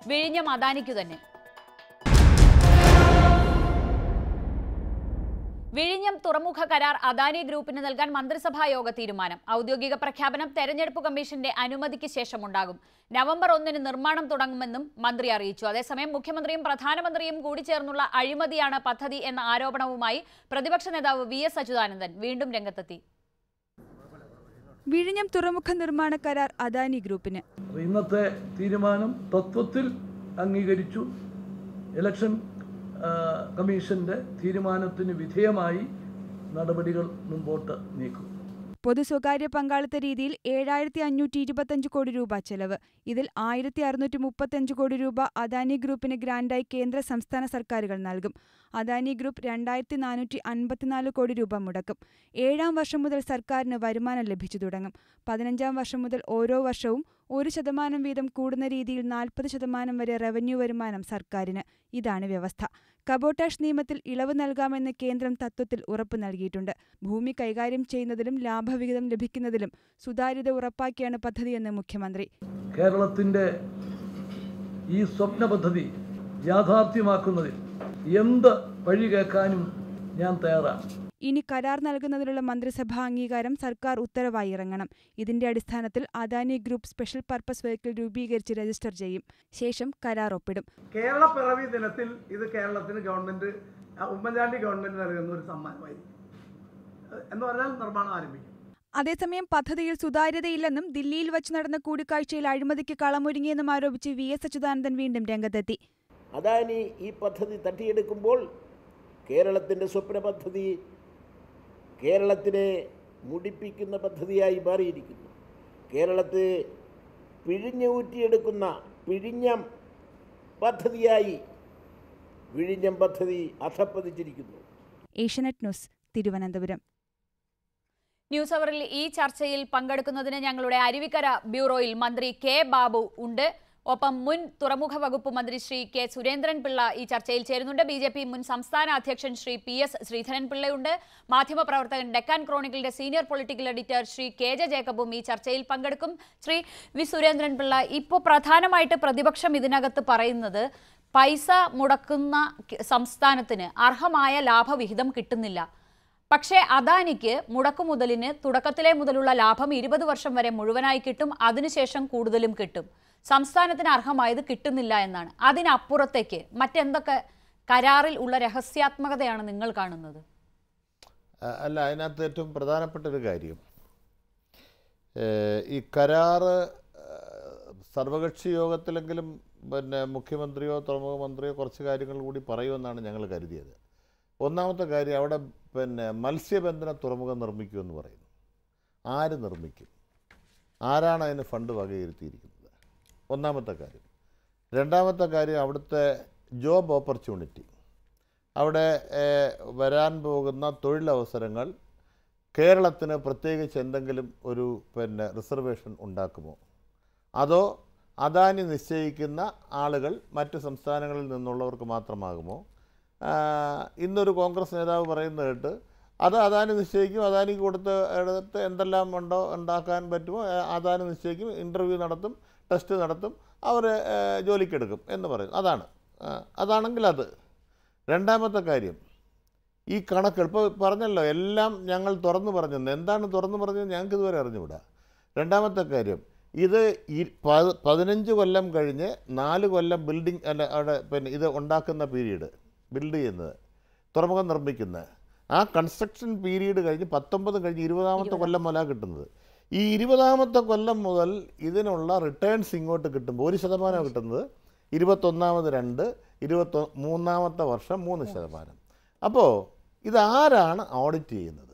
വിഴിഞ്ഞം അദാനിക്കു തന്നെ വിഴിഞ്ഞം തുറമുഖ കരാർ അദാനി ഗ്രൂപ്പിന് നൽകാൻ മന്ത്രിസഭാ യോഗ തീരുമാനം ഔദ്യോഗിക പ്രഖ്യാപനം തെരഞ്ഞെടുപ്പ് കമ്മീഷന്റെ അനുമതിക്ക് ശേഷമുണ്ടാകും നവംബർ ഒന്നിന് നിർമ്മാണം തുടങ്ങുമെന്നും മന്ത്രി അറിയിച്ചു അതേസമയം മുഖ്യമന്ത്രിയും പ്രധാനമന്ത്രിയും കൂടി ചേർന്നുള്ള അഴിമതിയാണ് പദ്ധതി എന്ന ആരോപണവുമായി പ്രതിപക്ഷ നേതാവ് വി എസ് അച്യുതാനന്ദൻ വീണ്ടും രംഗത്തെത്തി വിഴിഞ്ഞം തുറമുഖ നിർമ്മാണ കരാർ അദാനി ഗ്രൂപ്പിന് അപ്പോൾ ഇന്നത്തെ തീരുമാനം തത്വത്തിൽ അംഗീകരിച്ചു ഇലക്ഷൻ ആ, കമ്മീഷന്റെ തീരുമാനത്തിന് വിധേയമായി നടപടികൾ മുമ്പോട്ട് നീക്കും പൊതു സ്വകാര്യ പങ്കാളിത്ത രീതിയിൽ ഏഴായിരത്തി അഞ്ഞൂറ്റി ഇരുപത്തഞ്ച് കോടി രൂപ ചെലവ് ഇതിൽ ആയിരത്തി അറുന്നൂറ്റി മുപ്പത്തഞ്ച് കോടി രൂപ അദാനി ഗ്രൂപ്പിന് ഗ്രാന്റായി കേന്ദ്ര സംസ്ഥാന സർക്കാരുകൾ നൽകും അദാനി ഗ്രൂപ്പ് രണ്ടായിരത്തി നാനൂറ്റി അൻപത്തിനാല് കോടി രൂപ മുടക്കും ഏഴാം വർഷം മുതൽ സർക്കാരിന് വരുമാനം ലഭിച്ചു തുടങ്ങും പതിനഞ്ചാം വർഷം മുതൽ ഓരോ വർഷവും ഒരു ശതമാനം വീതം കൂടുന്ന രീതിയിൽ നാൽപ്പത് ശതമാനം വരെ റവന്യൂ വരുമാനം സർക്കാരിന് ഇതാണ് വ്യവസ്ഥ കബോട്ടാഷ് നിയമത്തിൽ ഇളവ് നൽകാമെന്ന് കേന്ദ്രം തത്വത്തിൽ ഉറപ്പ് നൽകിയിട്ടുണ്ട് ഭൂമി കൈകാര്യം ചെയ്യുന്നതിലും ലാഭവിഹിതം ലഭിക്കുന്നതിലും സുതാര്യത ഉറപ്പാക്കിയാണ് പദ്ധതിയെന്ന് മുഖ്യമന്ത്രി കേരളത്തിൻ്റെ ഈ സ്വപ്ന പദ്ധതി യാഥാർത്ഥ്യമാക്കുന്നതിൽ എന്ത് വഴി കേൾക്കാനും ഞാൻ തയ്യാറാണ് ഇനി കരാർ നൽകുന്നതിനുള്ള മന്ത്രിസഭാ അംഗീകാരം സർക്കാർ ഉത്തരവായി ഇറങ്ങണം ഇതിന്റെ അടിസ്ഥാനത്തിൽ Adani group special purpose vehicle രൂപീകരിച്ച് രജിസ്റ്റർ ചെയ്യും ശേഷം കരാർ ഒപ്പിടും കേരള പിറവി ദിനത്തിൽ ഇത് കേരളത്തിന് ഗവൺമെന്റ് ആ, ഉമ്മൻചാണ്ടി ഗവൺമെന്റ് നൽകുന്ന ഒരു സമ്മാനമായി എന്ന് പറഞ്ഞാൽ നിർമ്മാണം ആരംഭിക്കും അതേസമയം പദ്ധതിയിൽ സുതാര്യതയില്ലെന്നും ദില്ലിയിൽ വച്ച് നടന്ന കൂടിക്കാഴ്ചയിൽ അഴിമതിക്ക് കളമൊരുങ്ങിയെന്നും ആരോപിച്ച് വി എസ് അച്യുതാനന്ദൻ വീണ്ടും രംഗത്തെത്തി അദാനി ഈ പദ്ധതി തട്ടിയെടുക്കുമ്പോൾ കേരളത്തിൻ്റെ സ്വപ്ന പദ്ധതി കേരളത്തിനെ മുടിപ്പിക്കുന്ന പദ്ധതിയായി മാറിയിരിക്കുന്നു കേരളത്തെ പിഴിഞ്ഞൂറ്റിയെടുക്കുന്ന പിഴിഞ്ഞം പദ്ധതിയായി വിഴിഞ്ഞം പദ്ധതി അധപ്പതിച്ചിരിക്കുന്നു ഏഷ്യനെറ്റ് ന്യൂസ് തിരുവനന്തപുരം ന്യൂസ് അവറിൽ ഈ ചർച്ചയിൽ പങ്കെടുക്കുന്നതിന് ഞങ്ങളുടെ അരുവിക്കര ബ്യൂറോയിൽ മന്ത്രി കെ ബാബു ഉണ്ട് ഒപ്പം മുൻ തുറമുഖ വകുപ്പ് മന്ത്രി ശ്രീ കെ സുരേന്ദ്രൻ പിള്ള ഈ ചർച്ചയിൽ ചേരുന്നുണ്ട് ബി ജെ പി മുൻ സംസ്ഥാന അധ്യക്ഷൻ ശ്രീ പി എസ് ശ്രീധരൻ പിള്ളയുണ്ട് മാധ്യമപ്രവർത്തകൻ ഡെക്കാൻ ക്രോണിക്കിളിന്റെ senior political editor Shri K J ജേക്കബും ഈ ചർച്ചയിൽ പങ്കെടുക്കും ശ്രീ വി സുരേന്ദ്രൻ പിള്ള ഇപ്പോൾ പ്രധാനമായിട്ട് പ്രതിപക്ഷം ഇതിനകത്ത് പറയുന്നത് പൈസ മുടക്കുന്ന ക- സംസ്ഥാനത്തിന് അർഹമായ ലാഭവിഹിതം കിട്ടുന്നില്ല പക്ഷേ അദാനിക്ക് മുടക്കുമുതലിന് തുടക്കത്തിലെ മുതലുള്ള ലാഭം ഇരുപത് വർഷം വരെ മുഴുവനായി കിട്ടും അതിനുശേഷം കൂടുതലും കിട്ടും സംസ്ഥാനത്തിന് അർഹമായത് കിട്ടുന്നില്ല എന്നാണ് അതിനപ്പുറത്തേക്ക് മറ്റെന്തൊക്കെ കരാറിൽ ഉള്ള രഹസ്യാത്മകതയാണ് നിങ്ങൾ കാണുന്നത് അ- അല്ല അതിനകത്ത് ഏറ്റവും പ്രധാനപ്പെട്ട ഒരു കാര്യം ഏഹ് ഈ കരാറ് ഏഹ് സർവകക്ഷി യോഗത്തിലെങ്കിലും പിന്നെ മുഖ്യമന്ത്രിയോ തുറമുഖ മന്ത്രിയോ കുറച്ച് കാര്യങ്ങൾ കൂടി പറയുമെന്നാണ് ഞങ്ങൾ കരുതിയത് ഒന്നാമത്തെ കാര്യം അവിടെ പിന്നെ മത്സ്യബന്ധന തുറമുഖം നിർമ്മിക്കുമെന്ന് പറയുന്നു ആര് നിർമ്മിക്കും ആരാണ് അതിന് ഫണ്ട് വകയിരുത്തിയിരിക്കുന്നത് ഒന്നാമത്തെ കാര്യം രണ്ടാമത്തെ കാര്യം അവിടുത്തെ ജോബ് ഓപ്പർച്യൂണിറ്റി അവിടെ ഏഹ്, വരാൻ പോകുന്ന തൊഴിലവസരങ്ങൾ കേരളത്തിന് പ്രത്യേകിച്ച് എന്തെങ്കിലും ഒരു പിന്നെ റിസർവേഷൻ ഉണ്ടാക്കുമോ അതോ അദാനി നിശ്ചയിക്കുന്ന ആളുകൾ മറ്റ് സംസ്ഥാനങ്ങളിൽ നിന്നുള്ളവർക്ക് മാത്രമാകുമോ ആ, ഇന്നൊരു കോൺഗ്രസ് നേതാവ് പറയുന്നത് കേട്ട് അത് അദാനി നിശ്ചയിക്കും അദാനിക്ക് കൊടുത്ത് എടുത്ത് എന്തെല്ലാം ഉണ്ടോ ഉണ്ടാക്കാൻ പറ്റുമോ ഏ, അദാനി നിശ്ചയിക്കും ഇൻ്റർവ്യൂ നടത്തും ടെസ്റ്റ് നടത്തും അവർ ജോലിക്കെടുക്കും എന്ന് പറയും അതാണ് ആ, അതാണെങ്കിൽ അത് രണ്ടാമത്തെ കാര്യം ഈ കണക്ക് ഇപ്പോൾ പറഞ്ഞല്ലോ എല്ലാം ഞങ്ങൾ തുറന്നു പറഞ്ഞു എന്താണ് തുറന്നു പറഞ്ഞത് ഞങ്ങൾക്ക് ഇതുവരെ അറിഞ്ഞുകൂടാ രണ്ടാമത്തെ കാര്യം ഇത് ഈ പ- പതിനഞ്ച് കൊല്ലം കഴിഞ്ഞ് നാല് കൊല്ലം ബിൽഡിംഗ് അല്ല അവിടെ പിന്നെ ഇത് ഉണ്ടാക്കുന്ന പീരീഡ് ബിൽഡ് ചെയ്യുന്നത് തുറമുഖം നിർമ്മിക്കുന്നത് ആ കൺസ്ട്രക്ഷൻ പീരീഡ് കഴിഞ്ഞ് പത്തൊമ്പത് കഴിഞ്ഞ് ഇരുപതാമത്തെ കൊല്ലം മുതലാണ് കിട്ടുന്നത് ഈ ഇരുപതാമത്തെ കൊല്ലം മുതൽ ഇതിനുള്ള റിട്ടേൺസ് ഇങ്ങോട്ട് കിട്ടുമ്പോൾ ഒരു ശതമാനം കിട്ടുന്നത് ഇരുപത്തൊന്നാമത് രണ്ട് ഇരുപത്തൊ മൂന്നാമത്തെ വർഷം മൂന്ന് ശതമാനം അപ്പോൾ ഇതാരാണ് ഓഡിറ്റ് ചെയ്യുന്നത്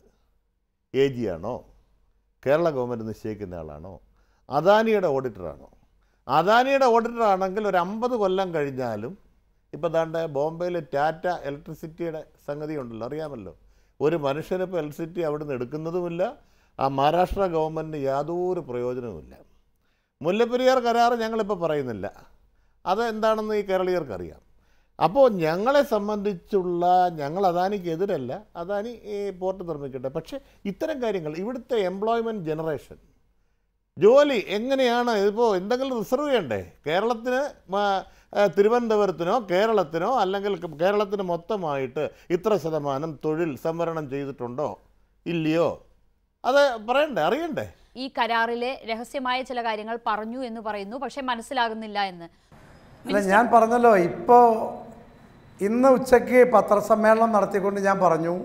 എ ജി ആണോ കേരള ഗവൺമെൻറ് നിശ്ചയിക്കുന്ന ആളാണോ അദാനിയുടെ ഓഡിറ്ററാണോ അദാനിയുടെ ഓഡിറ്റർ ആണെങ്കിൽ ഒരു അമ്പത് കൊല്ലം കഴിഞ്ഞാലും ഇപ്പം ദാണ്ട് ബോംബെയിൽ ടാറ്റ ഇലക്ട്രിസിറ്റിയുടെ സംഗതി ഉണ്ടല്ലോ അറിയാമല്ലോ ഒരു മനുഷ്യനിപ്പോൾ ഇലക്ട്രിസിറ്റി അവിടെ നിന്ന് എടുക്കുന്നതുമില്ല ആ മഹാരാഷ്ട്ര ഗവൺമെൻറ്റിന് യാതൊരു പ്രയോജനവുമില്ല മുല്ലപ്പെരിയാർ കരാർ ഞങ്ങളിപ്പോൾ പറയുന്നില്ല അത് എന്താണെന്ന് ഈ കേരളീയർക്ക് അറിയാം അപ്പോൾ ഞങ്ങളെ സംബന്ധിച്ചുള്ള ഞങ്ങൾ അദാനിക്ക് എതിരല്ല അദാനി ഈ പോർട്ട് നിർമ്മിക്കട്ടെ പക്ഷേ ഇത്തരം കാര്യങ്ങൾ ഇവിടുത്തെ എംപ്ലോയ്മെൻറ്റ് ജനറേഷൻ ജോലി എങ്ങനെയാണ് ഇതിപ്പോൾ എന്തെങ്കിലും റിസർവ് ചെയ്യണ്ടേ കേരളത്തിന് മ- ആ, തിരുവനന്തപുരത്തിനോ കേരളത്തിനോ അല്ലെങ്കിൽ ക- കേരളത്തിന് മൊത്തമായിട്ട് ഇത്ര ശതമാനം തൊഴിൽ സംവരണം ചെയ്തിട്ടുണ്ടോ ഇല്ലയോ അത് പറയണ്ടേ അറിയണ്ടേ ഈ കരാറിലെ രഹസ്യമായ ചില കാര്യങ്ങൾ പറഞ്ഞു എന്ന് പറയുന്നു പക്ഷെ മനസ്സിലാകുന്നില്ല എന്ന് അല്ല ഞാൻ പറഞ്ഞല്ലോ ഇപ്പോൾ ഇന്ന് ഉച്ചയ്ക്ക് പത്രസമ്മേളനം നടത്തിക്കൊണ്ട് ഞാൻ പറഞ്ഞു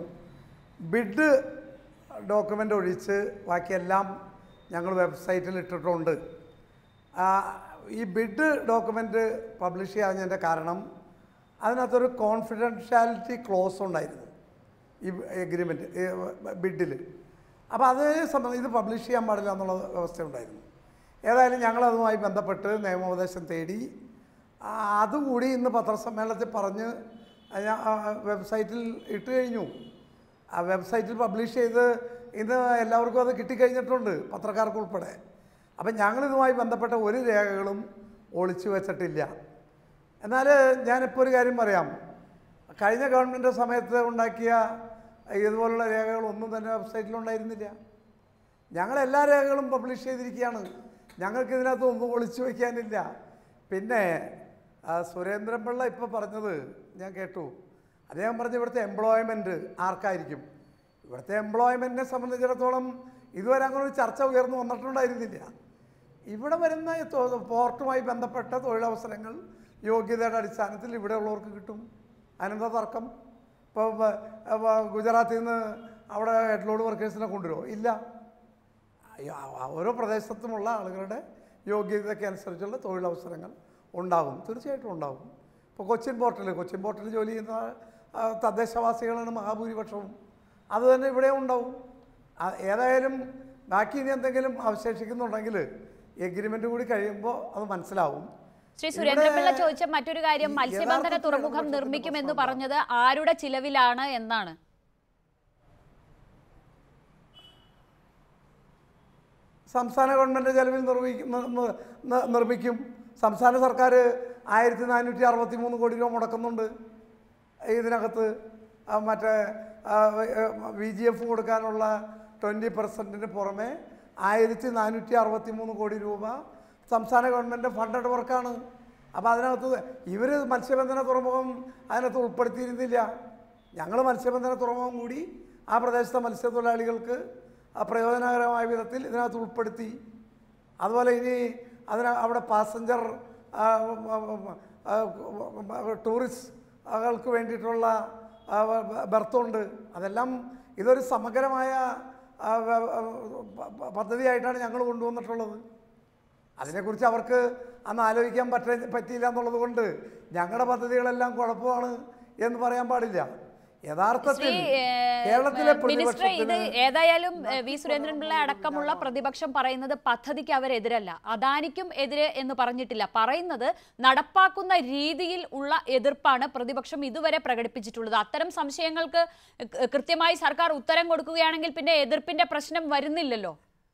ബിഡ് ഡോക്യുമെൻ്റ് ഒഴിച്ച് ബാക്കിയെല്ലാം ഞങ്ങൾ വെബ്സൈറ്റിൽ ഇട്ടിട്ടുണ്ട് ആ, ഈ ബിഡ് ഡോക്യുമെൻ്റ് പബ്ലിഷ് ചെയ്യാഞ്ഞതിൻ്റെ കാരണം അതിനകത്തൊരു കോൺഫിഡൻഷ്യാലിറ്റി ക്ലോസ് ഉണ്ടായിരുന്നു ഈ എഗ്രിമെൻറ്റ് ബിഡിൽ അപ്പോൾ അതേ സംബന്ധിച്ച് ഇത് പബ്ലിഷ് ചെയ്യാൻ പാടില്ല എന്നുള്ള വ്യവസ്ഥ ഉണ്ടായിരുന്നു ഏതായാലും ഞങ്ങളതുമായി ബന്ധപ്പെട്ട് നിയമോപദേശം തേടി ആ, അതുകൂടി ഇന്ന് പത്രസമ്മേളനത്തിൽ പറഞ്ഞ് ഞാൻ ആ, വെബ്സൈറ്റിൽ ഇട്ട് കഴിഞ്ഞു ആ വെബ്സൈറ്റിൽ പബ്ലിഷ് ചെയ്ത് ഇന്ന് എല്ലാവർക്കും അത് കിട്ടിക്കഴിഞ്ഞിട്ടുണ്ട് പത്രക്കാർക്ക് ഉൾപ്പെടെ അപ്പം ഞങ്ങളിതുമായി ബന്ധപ്പെട്ട ഒരു രേഖകളും ഒളിച്ചു വെച്ചിട്ടില്ല എന്നാൽ ഞാനിപ്പോൾ ഒരു കാര്യം പറയാം കഴിഞ്ഞ ഗവൺമെൻറ് സമയത്ത് ഉണ്ടാക്കിയ ഇതുപോലുള്ള രേഖകളൊന്നും തന്നെ വെബ്സൈറ്റിൽ ഉണ്ടായിരുന്നില്ല ഞങ്ങൾ എല്ലാ രേഖകളും പബ്ലിഷ് ചെയ്തിരിക്കുകയാണ് ഞങ്ങൾക്ക് ഇതിനകത്ത് ഒന്നും ഒളിച്ചു വയ്ക്കാനില്ല പിന്നെ ആ, സുരേന്ദ്രൻ പിള്ള ഇപ്പോൾ പറഞ്ഞത് ഞാൻ കേട്ടു അദ്ദേഹം പറഞ്ഞ ഇവിടുത്തെ എംപ്ലോയ്മെൻറ്റ് ആർക്കായിരിക്കും ഇവിടുത്തെ എംപ്ലോയ്മെൻറ്റിനെ സംബന്ധിച്ചിടത്തോളം ഇതുവരെ അങ്ങനെ ഒരു ചർച്ച ഉയർന്നു വന്നിട്ടുണ്ടായിരുന്നില്ല ഇവിടെ വരുന്ന ഈ തൊ- പോർട്ടുമായി ബന്ധപ്പെട്ട തൊഴിലവസരങ്ങൾ യോഗ്യതയുടെ അടിസ്ഥാനത്തിൽ ഇവിടെ ഉള്ളവർക്ക് കിട്ടും അതിനെന്താ തർക്കം ഇപ്പോൾ ഗുജറാത്തിൽ നിന്ന് അവിടെ ഹെഡ് ലോഡ് വർക്കേഴ്സിനെ കൊണ്ടുവരുമോ ഇല്ല അയ്യോ, ആ- ഓരോ പ്രദേശത്തുമുള്ള ആളുകളുടെ യോഗ്യതയ്ക്ക് അനുസരിച്ചുള്ള തൊഴിലവസരങ്ങൾ ഉണ്ടാകും തീർച്ചയായിട്ടും ഉണ്ടാകും ഇപ്പോൾ കൊച്ചിൻ പോർട്ടിൽ കൊച്ചിൻ പോർട്ടിൽ ജോലി ചെയ്യുന്ന ആ, തദ്ദേശവാസികളാണ് മഹാഭൂരിപക്ഷവും അത് തന്നെ ഇവിടെ ഉണ്ടാവും ആ, ഏതായാലും ബാക്കി ഇനി എന്തെങ്കിലും അവശേഷിക്കുന്നുണ്ടെങ്കിൽ എഗ്രിമെൻ്റ് കൂടി കഴിയുമ്പോൾ അത് മനസ്സിലാവും ശ്രീ സുരേന്ദ്രപിള്ള ഇവിടെ ചോദിച്ച മറ്റൊരു കാര്യം ഈ മത്സ്യബന്ധന യഥാർത്ഥത്തിൽ തുറമുഖം ഇടതുപക്ഷത്തിന്റെ നിർമ്മിക്കുമെന്ന് പ്രശ്നം പറഞ്ഞത് ആരുടെ ചിലവിലാണ് എന്നാണ് സംസ്ഥാന ഗവൺമെൻറ് ചെലവിൽ നിർവഹിക്കും നി- നി- നി- നിർമ്മിക്കും സംസ്ഥാന സർക്കാർ ആയിരത്തി നാനൂറ്റി അറുപത്തി മൂന്ന് കോടി രൂപ മുടക്കുന്നുണ്ട് ഇതിനകത്ത് ആ, മറ്റേ വി ജി എഫ് കൊടുക്കാനുള്ള ട്വൻറ്റി പെർസെൻറ്റിന് പുറമെ ആയിരത്തി നാനൂറ്റി അറുപത്തി മൂന്ന് കോടി രൂപ സംസ്ഥാന ഗവൺമെൻറ് ഫണ്ടഡ് വർക്കാണ് അപ്പോൾ അതിനകത്ത് ഇവർ മത്സ്യബന്ധന തുറമുഖം അതിനകത്ത് ഉൾപ്പെടുത്തിയിരുന്നില്ല ഞങ്ങൾ മത്സ്യബന്ധന തുറമുഖം കൂടി ആ പ്രദേശത്തെ മത്സ്യത്തൊഴിലാളികൾക്ക് ആ പ്രയോജനകരമായ വിധത്തിൽ ഇതിനകത്ത് ഉൾപ്പെടുത്തി അതുപോലെ ഇനി അതിന് അവിടെ പാസഞ്ചർ ടൂറിസ്റ്റുകൾക്ക് വേണ്ടിയിട്ടുള്ള ആ, ബ- ബർത്തുണ്ട് അതെല്ലാം ഇതൊരു സമഗ്രമായ ആ, വ- പ- പ- പദ്ധതിയായിട്ടാണ് ഞങ്ങൾ കൊണ്ടുവന്നിട്ടുള്ളത് അതിനെക്കുറിച്ച് അവർക്ക് അന്ന് ആലോചിക്കാൻ പറ്റ പറ്റിയില്ല എന്നുള്ളത് കൊണ്ട് ഞങ്ങളുടെ പദ്ധതികളെല്ലാം കുഴപ്പമാണ് എന്ന് പറയാൻ പാടില്ല യഥാർത്ഥത്തിൽ ശ്രീ ഏഹ്, കേരളത്തിലെ മിനിസ്റ്റർ ഇത് പ്രതിപക്ഷത്തിന് ഏതായാലും ഏഹ്, വി സുരേന്ദ്രൻപിള്ള അടക്കമുള്ള പ്രതിപക്ഷം പറയുന്നത് പദ്ധതിക്ക് അവരെതിരല്ല അദാനിക്കും എതിര് എന്ന് പറഞ്ഞിട്ടില്ല പറയുന്നത് നടപ്പാക്കുന്ന രീതിയിൽ ഉള്ള എതിർപ്പാണ് പ്രതിപക്ഷം ഇതുവരെ പ്രകടിപ്പിച്ചിട്ടുള്ളത് അത്തരം സംശയങ്ങൾക്ക് കൃ- കൃത്യമായി സർക്കാർ ഉത്തരം കൊടുക്കുകയാണെങ്കിൽ പിന്നെ എതിർപ്പിന്റെ പ്രശ്നം വരുന്നില്ലല്ലോ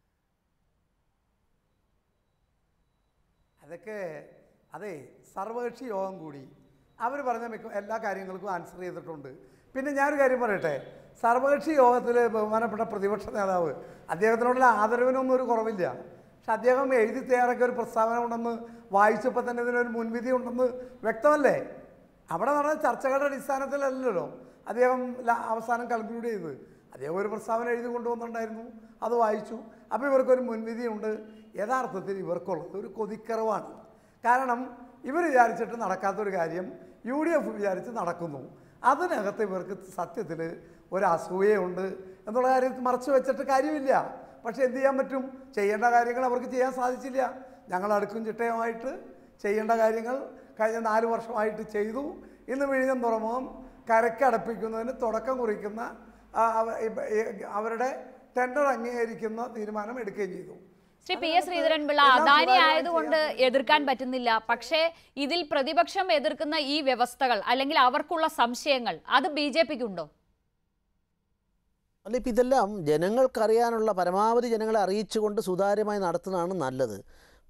അതൊക്കെ അതെ സർവകക്ഷി യോഗം കൂടി അവർ പറഞ്ഞ മിക്ക എല്ലാ കാര്യങ്ങൾക്കും ആൻസർ ചെയ്തിട്ടുണ്ട് പിന്നെ ഞാനൊരു കാര്യം പറയട്ടെ സർവകക്ഷി യോഗത്തിൽ ബഹുമാനപ്പെട്ട പ്രതിപക്ഷ നേതാവ് അദ്ദേഹത്തിനോടുള്ള ആദരവിനൊന്നും ഒരു കുറവില്ല പക്ഷെ അദ്ദേഹം എഴുതി തയ്യാറാക്കിയ ഒരു പ്രസ്താവന ഉണ്ടെന്ന് വായിച്ചപ്പോൾ തന്നെ ഇതിനൊരു മുൻവിധി ഉണ്ടെന്ന് വ്യക്തമല്ലേ അവിടെ നടന്ന ചർച്ചകളുടെ അടിസ്ഥാനത്തിലല്ലല്ലോ അദ്ദേഹം ല- അവസാനം കൺക്ലൂഡ് ചെയ്ത് അദ്ദേഹം ഒരു പ്രസ്താവന എഴുതി കൊണ്ടുവന്നിട്ടുണ്ടായിരുന്നു അത് വായിച്ചു അപ്പോൾ ഇവർക്കൊരു മുൻവിധിയുണ്ട് യഥാർത്ഥത്തിൽ ഇവർക്കുള്ളത് ഒരു കൊതിക്കറവാണ് കാരണം ഇവർ വിചാരിച്ചിട്ട് നടക്കാത്തൊരു കാര്യം യു ഡി എഫ് വിചാരിച്ച് നടക്കുന്നു അതിനകത്ത് ഇവർക്ക് സത്യത്തിൽ ഒരു അസൂയയുണ്ട് എന്നുള്ള കാര്യം മറച്ചു വെച്ചിട്ട് കാര്യമില്ല പക്ഷേ എന്ത് ചെയ്യാൻ പറ്റും ചെയ്യേണ്ട കാര്യങ്ങൾ അവർക്ക് ചെയ്യാൻ സാധിച്ചില്ല ഞങ്ങൾ അടുക്കും ചിട്ടയുമായിട്ട് ചെയ്യേണ്ട കാര്യങ്ങൾ കഴിഞ്ഞ നാല് വർഷമായിട്ട് ചെയ്തു ഇന്ന് വിഴിഞ്ഞം തുറമുഖം കരക്കടപ്പിക്കുന്നതിന് തുടക്കം കുറിക്കുന്ന ആ, അവ- ഇപ്പ- ഈ അവരുടെ ടെൻഡർ അംഗീകരിക്കുന്ന തീരുമാനം എടുക്കുകയും ചെയ്തു ശ്രീ പി എസ് ശ്രീധരൻപിള്ള എല്ലാം അദാനി സുതാര്യമായി ആയതുകൊണ്ട് എതിർക്കാൻ പറ്റുന്നില്ല പക്ഷേ ഇതിൽ പ്രതിപക്ഷം എതിർക്കുന്ന ഈ വ്യവസ്ഥകൾ അല്ലെങ്കിൽ അവർക്കുള്ള സംശയങ്ങൾ അത് ബി ജെ പിക്ക് ഉണ്ടോ അല്ല ഇപ്പം ഇതെല്ലാം ജനങ്ങൾക്കറിയാനുള്ള പരമാവധി ജനങ്ങളെ അറിയിച്ചുകൊണ്ട് സുതാര്യമായി നടത്തുന്നതാണ് നല്ലത്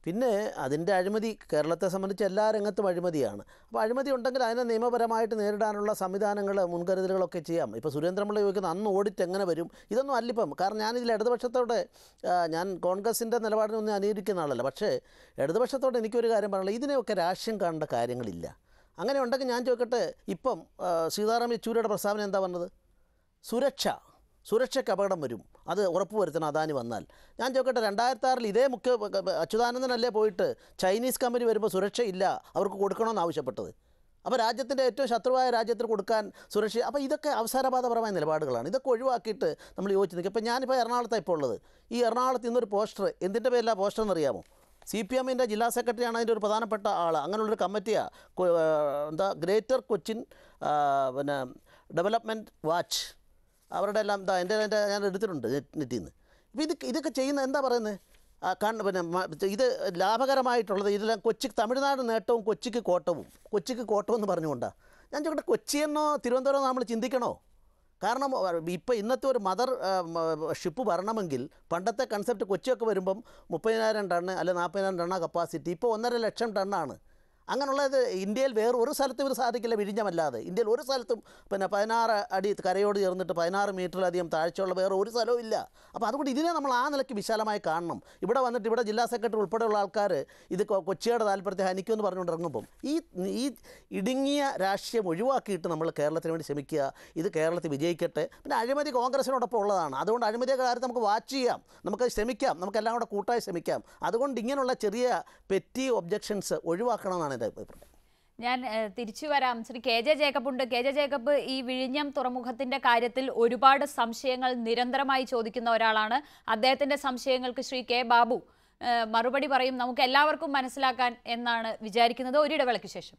പിന്നെ അതിൻ്റെ അഴിമതി കേരളത്തെ സംബന്ധിച്ച് എല്ലാ രംഗത്തും അഴിമതിയാണ് അപ്പോൾ അഴിമതി ഉണ്ടെങ്കിൽ അതിനെ നിയമപരമായിട്ട് നേരിടാനുള്ള സംവിധാനങ്ങൾ മുൻകരുതലുകളൊക്കെ ചെയ്യാം ഇപ്പോൾ സുരേന്ദ്രപിള്ള ചോദിക്കുന്ന അന്ന് ഓഡിറ്റ് എങ്ങനെ വരും ഇതൊന്നും അല്ലിപ്പം കാരണം ഞാനിതിൽ ഇടതുപക്ഷത്തോടെ ആ, ഞാൻ കോൺഗ്രസിൻ്റെ നിലപാടിനൊന്നും അനുകരിക്കുന്ന ആളല്ല പക്ഷേ ഇടതുപക്ഷത്തോട് എനിക്കൊരു കാര്യം പറയാനുള്ളത് ഇതിനെയൊക്കെ രാഷ്ട്രീയം കാണേണ്ട കാര്യങ്ങളില്ല അങ്ങനെ ഉണ്ടെങ്കിൽ ഞാൻ ചോദിക്കട്ടെ ഇപ്പം ആ, സീതാറാം യെച്ചൂരിയുടെ പ്രസ്താവന എന്താ പറഞ്ഞത് സുരക്ഷ സുരക്ഷയ്ക്ക് അപകടം വരും അത് ഉറപ്പുവരുത്തണം അദാനി വന്നാൽ ഞാൻ ചോദിക്കട്ടെ രണ്ടായിരത്തി ആറിൽ ഇതേ മുഖ്യ അച്യുതാനന്ദനല്ലേ പോയിട്ട് ചൈനീസ് കമ്പനി വരുമ്പോൾ സുരക്ഷയില്ല അവർക്ക് കൊടുക്കണമെന്ന് ആവശ്യപ്പെട്ടത് അപ്പോൾ രാജ്യത്തിൻ്റെ ഏറ്റവും ശത്രുവായ രാജ്യത്തിന് കൊടുക്കാൻ സുരക്ഷ അപ്പോൾ ഇതൊക്കെ അവസരബാധപരമായ നിലപാടുകളാണ് ഇതൊക്കെ ഒഴിവാക്കിയിട്ട് നമ്മൾ യോജിച്ച് നിൽക്കും ഇപ്പോൾ ഞാനിപ്പോൾ എറണാകുളത്താണ് ഇപ്പോൾ ഉള്ളത് ഈ എറണാകുളത്ത് ഇന്നൊരു പോസ്റ്റർ എന്തിൻ്റെ പേരിലാണ് പോസ്റ്റർ എന്നറിയാമോ സി പി എമ്മിൻ്റെ ജില്ലാ സെക്രട്ടറിയാണ് അതിൻ്റെ ഒരു പ്രധാനപ്പെട്ട ആൾ അങ്ങനെയുള്ളൊരു കമ്മിറ്റിയാണ് എന്താ ഗ്രേറ്റർ കൊച്ചിൻ ആ, പിന്നെ ഡെവലപ്മെൻറ്റ് വാച്ച് അവരുടെ എല്ലാം എന്താ എൻ്റെ എൻ്റെ ഞാൻ എടുത്തിട്ടുണ്ട് നെറ്റ്- നെറ്റിൽ നിന്ന് ഇപ്പോൾ ഇത് ഇതൊക്കെ ചെയ്യുന്ന എന്താ പറയുന്നത് ആ, കണ്ണ് പിന്നെ മ- ഇത് ലാഭകരമായിട്ടുള്ളത് ഇതെല്ലാം കൊച്ചി തമിഴ്നാട് നേട്ടവും കൊച്ചിക്ക് കോട്ടവും കൊച്ചിക്ക് കോട്ടവും എന്ന് പറഞ്ഞുകൊണ്ടാണ് ഞാൻ ചോദിക്കട്ടെ കൊച്ചിയെന്നോ തിരുവനന്തപുരം നമ്മൾ ചിന്തിക്കണോ കാരണം ഇപ്പോൾ ഇന്നത്തെ ഒരു മദർ ഷിപ്പ് വരണമെങ്കിൽ പണ്ടത്തെ കൺസെപ്റ്റ് കൊച്ചിയൊക്കെ വരുമ്പം മുപ്പതിനായിരം ടണ്ണ് അല്ലെ നാൽപ്പതിനായിരം ടണ്ണ കപ്പാസിറ്റി ഇപ്പോൾ ഒന്നര ലക്ഷം ടണ്ണാണ് അങ്ങനെയുള്ളത് ഇന്ത്യയിൽ വേറെ ഒരു സ്ഥലത്തും ഇവർ സാധിക്കില്ല വിഴിഞ്ഞമല്ലാതെ ഇന്ത്യയിൽ ഒരു സ്ഥലത്തും പിന്നെ പതിനാറ് അടി കരയോട് ചേർന്നിട്ട് പതിനാറ് മീറ്ററിലധികം താഴ്ചയുള്ള വേറെ ഒരു സ്ഥലവും ഇല്ല അപ്പോൾ അതുകൊണ്ട് ഇതിനെ നമ്മൾ ആ നിലയ്ക്ക് വിശാലമായി കാണണം ഇവിടെ വന്നിട്ട് ഇവിടെ ജില്ലാ സെക്രട്ടറി ഉൾപ്പെടെയുള്ള ആൾക്കാർ ഇത് കൊ- കൊച്ചിയുടെ താല്പര്യത്തെ ഹനിക്കുമെന്ന് പറഞ്ഞുകൊണ്ട് ഇറങ്ങുമ്പം ഈ ഈ ഇടുങ്ങിയ രാഷ്ട്രീയം ഒഴിവാക്കിയിട്ട് നമ്മൾ കേരളത്തിന് വേണ്ടി ശ്രമിക്കുക ഇത് കേരളത്തിൽ വിജയിക്കട്ടെ പിന്നെ അഴിമതി കോൺഗ്രസിനോടൊപ്പം ഉള്ളതാണ് അതുകൊണ്ട് അഴിമതിയുടെ കാര്യത്തിൽ നമുക്ക് വാച്ച് ചെയ്യാം നമുക്ക് ശ്രമിക്കാം നമുക്കെല്ലാം കൂടെ കൂട്ടായി ശ്രമിക്കാം അതുകൊണ്ട് ഇങ്ങനെയുള്ള ചെറിയ പെറ്റി ഒബ്ജക്ഷൻസ് ഒഴിവാക്കണമെന്നാണ് എൻ്റെ അഭിപ്രായം ഞാൻ ഏഹ്, തിരിച്ചു വരാം ശ്രീ കെ ജെ ജേക്കബ് ഉണ്ട് കെ ജെ ജേക്കബ് ഈ വിഴിഞ്ഞം തുറമുഖത്തിന്റെ കാര്യത്തിൽ ഒരുപാട് സംശയങ്ങൾ നിരന്തരമായി ചോദിക്കുന്ന ഒരാളാണ് അദ്ദേഹത്തിന്റെ സംശയങ്ങൾക്ക് ശ്രീ കെ ബാബു ഏഹ്, മറുപടി പറയും നമുക്ക് എല്ലാവർക്കും മനസ്സിലാക്കാൻ എന്നാണ് വിചാരിക്കുന്നത് ഒരിടവേളയ്ക്ക് ശേഷം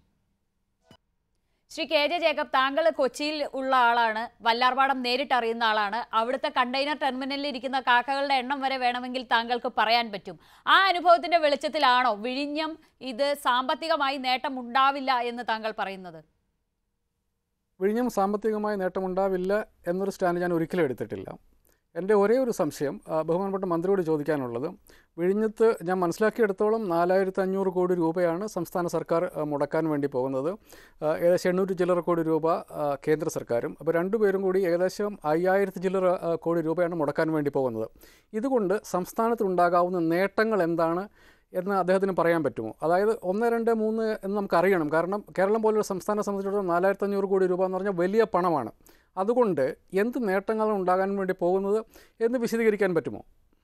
ശ്രീ കെ ജെ ജേക്കബ് താങ്കൾ കൊച്ചിയിൽ ഉള്ള ആളാണ് വല്ലാർപാടം നേരിട്ട് അറിയുന്ന ആളാണ് അവിടുത്തെ കണ്ടെയ്നർ ടെർമിനലിൽ ഇരിക്കുന്ന കാക്കകളുടെ എണ്ണം വരെ വേണമെങ്കിൽ താങ്കൾക്ക് പറയാൻ പറ്റും ആ അനുഭവത്തിന്റെ വെളിച്ചത്തിലാണോ വിഴിഞ്ഞം ഇത് സാമ്പത്തികമായി നേട്ടം ഉണ്ടാവില്ല എന്ന് താങ്കൾ പറയുന്നത് വിഴിഞ്ഞം സാമ്പത്തികമായ നേട്ടമുണ്ടാവില്ല എന്നൊരു സ്റ്റാൻഡ് ഞാൻ ഒരിക്കലും എടുത്തിട്ടില്ല എൻ്റെ ഒരേ ഒരു സംശയം ആ, ബഹുമാനപ്പെട്ട മന്ത്രിയോട് ചോദിക്കാനുള്ളത് വിഴിഞ്ഞത്ത് ഞാൻ മനസ്സിലാക്കിയെടുത്തോളം നാലായിരത്തി അഞ്ഞൂറ് കോടി രൂപയാണ് സംസ്ഥാന സർക്കാർ ആ, മുടക്കാൻ വേണ്ടി പോകുന്നത് ആ, ഏകദേശം എണ്ണൂറ്റി ചില്ലറ കോടി രൂപ ആ, കേന്ദ്ര സർക്കാരും അപ്പോൾ രണ്ടുപേരും കൂടി ഏകദേശം അയ്യായിരത്തി ചില്ലറ ആ, കോടി രൂപയാണ് മുടക്കാൻ വേണ്ടി പോകുന്നത് ഇതുകൊണ്ട് സംസ്ഥാനത്തുണ്ടാകാവുന്ന നേട്ടങ്ങൾ എന്താണ് എന്ന് അദ്ദേഹത്തിന് പറയാൻ പറ്റുമോ അതായത് ഒന്ന് രണ്ട് മൂന്ന് എന്ന് നമുക്ക് അറിയണം കാരണം കേരളം പോലൊരു സംസ്ഥാനം സംബന്ധിച്ചിടത്തോളം നാലായിരത്തി അഞ്ഞൂറ് കോടി രൂപ എന്ന് പറഞ്ഞാൽ വലിയ പണമാണ് അതുകൊണ്ട് എന്ത് നേട്ടങ്ങളാണ് ഉണ്ടാകാൻ വേണ്ടി പോകുന്നത് എന്ന് വിശദീകരിക്കാൻ പറ്റുമോ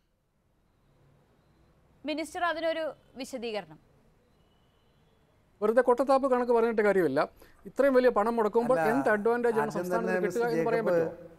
മിനിസ്റ്റർ അതിനൊരു വിശദീകരണം വെറുതെ കൊട്ടത്താപ്പ് കണക്ക് പറഞ്ഞിട്ട് കാര്യമില്ല ഇത്രയും വലിയ പണം മുടക്കുമ്പോൾ അല്ല, എന്ത് അഡ്വാൻറ്റേജ് ആണ് ആദ്യം സംസ്ഥാനത്തിന് തന്നെ കിട്ടുക മിസ്റ്റർ എന്ന് പറയാൻ ജേക്കബ് പറ്റുമോ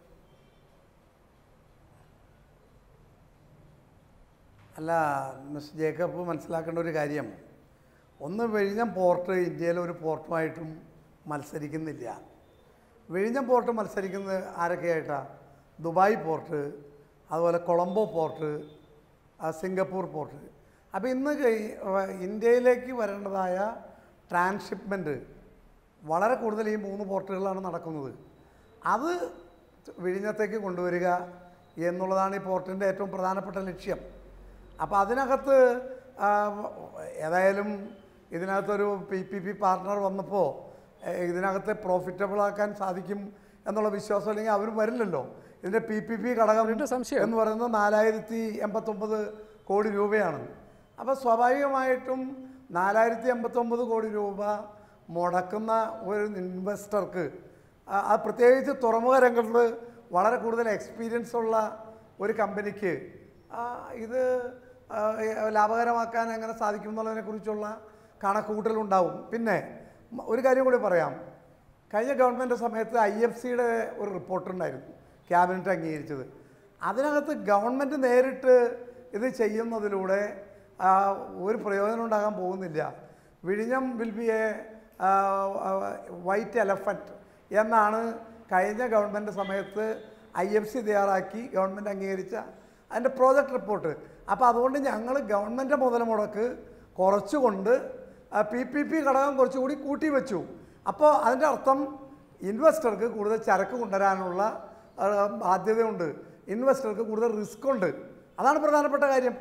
അല്ല മിസ്റ്റർ ജേക്കബ് മനസ്സിലാക്കേണ്ട ഒരു കാര്യം ഒന്ന് വിഴിഞ്ഞം പോർട്ട് ഇന്ത്യയിലെ ഒരു പോർട്ടുമായിട്ടും മത്സരിക്കുന്നില്ല വിഴിഞ്ഞം പോർട്ട് മത്സരിക്കുന്നത് ആരൊക്കെയായിട്ടാണ് ദുബായ് പോർട്ട് അതുപോലെ കൊളംബോ പോർട്ട് ആ, സിംഗപ്പൂർ പോർട്ട് അപ്പോൾ ഇന്ന് കഴി- വ- ഇന്ത്യയിലേക്ക് വരേണ്ടതായ ട്രാൻസ്ഷിപ്മെൻറ്റ് വളരെ കൂടുതൽ ഈ മൂന്ന് പോർട്ടുകളിലാണ് നടക്കുന്നത് അത് വിഴിഞ്ഞത്തേക്ക് കൊണ്ടുവരിക എന്നുള്ളതാണ് ഈ പോർട്ടിൻ്റെ ഏറ്റവും പ്രധാനപ്പെട്ട ലക്ഷ്യം അപ്പോൾ അതിനകത്ത് ആ, ഏതായാലും ഇതിനകത്തൊരു പി പി പി പാർട്ട്ണർ വന്നപ്പോൾ ഏഹ്, ഇതിനകത്ത് പ്രോഫിറ്റബിൾ ആക്കാൻ സാധിക്കും എന്നുള്ള വിശ്വാസം അല്ലെങ്കിൽ അവർ വരില്ലല്ലോ ഇതിൻ്റെ പി പി പി ഘടകം എൻ്റെ സംശയം. എന്ന് പറയുന്നത് നാലായിരത്തി എൺപത്തൊമ്പത് കോടി രൂപയാണ് അപ്പോൾ സ്വാഭാവികമായിട്ടും നാലായിരത്തി എൺപത്തൊമ്പത് കോടി രൂപ മുടക്കുന്ന ഒരു ഇൻവെസ്റ്റർക്ക് ആ- ആ പ്രത്യേകിച്ച് തുറമുഖ രംഗത്ത് വളരെ കൂടുതൽ എക്സ്പീരിയൻസ് ഉള്ള ഒരു കമ്പനിക്ക് ആ, ഇത് ആ, ലാഭകരമാക്കാൻ എങ്ങനെ സാധിക്കും എന്നുള്ളതിനെക്കുറിച്ചുള്ള കണക്കുകൂട്ടലുണ്ടാവും പിന്നെ മ- ഒരു കാര്യം കൂടി പറയാം കഴിഞ്ഞ ഗവൺമെൻറ് സമയത്ത് ഐ എഫ് സിയുടെ ഒരു റിപ്പോർട്ടുണ്ടായിരുന്നു ക്യാബിനറ്റ് അംഗീകരിച്ചത് അതിനകത്ത് ഗവൺമെൻറ് നേരിട്ട് ഇത് ചെയ്യുന്നതിലൂടെ ആ, ഒരു പ്രയോജനം ഉണ്ടാകാൻ പോകുന്നില്ല വിഴിഞ്ഞം will be a white elephant എന്നാണ് കഴിഞ്ഞ ഗവൺമെൻറ് സമയത്ത് ഐ എഫ് സി തയ്യാറാക്കി ഗവൺമെൻറ് അംഗീകരിച്ച അതിൻ്റെ പ്രോജക്റ്റ് റിപ്പോർട്ട് അപ്പോൾ അതുകൊണ്ട് ഞങ്ങൾ ഗവൺമെൻറ് മുതൽ മുടക്ക് കുറച്ചുകൊണ്ട് പി പി പി ഘടകം കുറച്ചുകൂടി കൂട്ടി വെച്ചു അപ്പോൾ അതിൻ്റെ അർത്ഥം ഇൻവെസ്റ്റർക്ക് കൂടുതൽ ചരക്ക് കൊണ്ടുവരാനുള്ള ആ, ബാധ്യതയുണ്ട് ഇൻവെസ്റ്റർക്ക് കൂടുതൽ റിസ്ക് ഉണ്ട് അതാണ് പ്രധാനപ്പെട്ട കാര്യം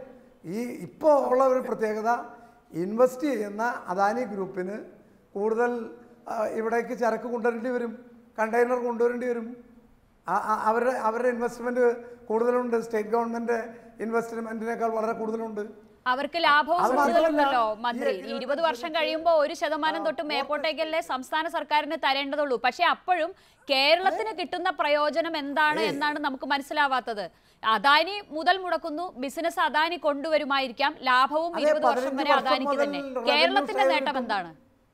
ഈ ഇപ്പോൾ ഉള്ള ഒരു പ്രത്യേകത ഇൻവെസ്റ്റ് ചെയ്യുന്ന അദാനി ഗ്രൂപ്പിന് കൂടുതൽ ആ, ഇവിടേക്ക് ചരക്ക് കൊണ്ടുവരേണ്ടി വരും കണ്ടെയ്നർ കൊണ്ടുവരേണ്ടി വരും ആ- ആ- അവരുടെ അവരുടെ ഇൻവെസ്റ്റ്മെൻറ്റ് കൂടുതലുണ്ട് സ്റ്റേറ്റ് ഗവൺമെൻറ് ഇൻവെസ്റ്റ്മെൻറ്റിനേക്കാൾ വളരെ കൂടുതലുണ്ട് അവർക്ക് ലാഭവും അത് മാത്രമല്ല, കൂടുതലുണ്ടല്ലോ ഈ മന്ത്രി ഇരുപത് ഇരുപത് വർഷം കഴിയുമ്പോൾ ഒരു ശതമാനം തൊട്ട് മേപ്പോട്ടേക്കല്ലേ സംസ്ഥാന സർക്കാരിന് തരേണ്ടതുള്ളൂ പക്ഷെ അപ്പോഴും കേരളത്തിന് കിട്ടുന്ന പ്രയോജനം എന്താണ് എന്നാണ് നമുക്ക് മനസ്സിലാവാത്തത് അദാനി മുതൽ മുടക്കുന്നു ബിസിനസ് അദാനി കൊണ്ടുവരുമായിരിക്കാം ലാഭവും അതെ, ഇരുപത് വർഷം പതിനഞ്ച് വരെ വർഷം അദാനിക്ക് മുതൽ തന്നെ revenue കേരളത്തിന്റെ share നേട്ടം കിട്ടും. എന്താണ്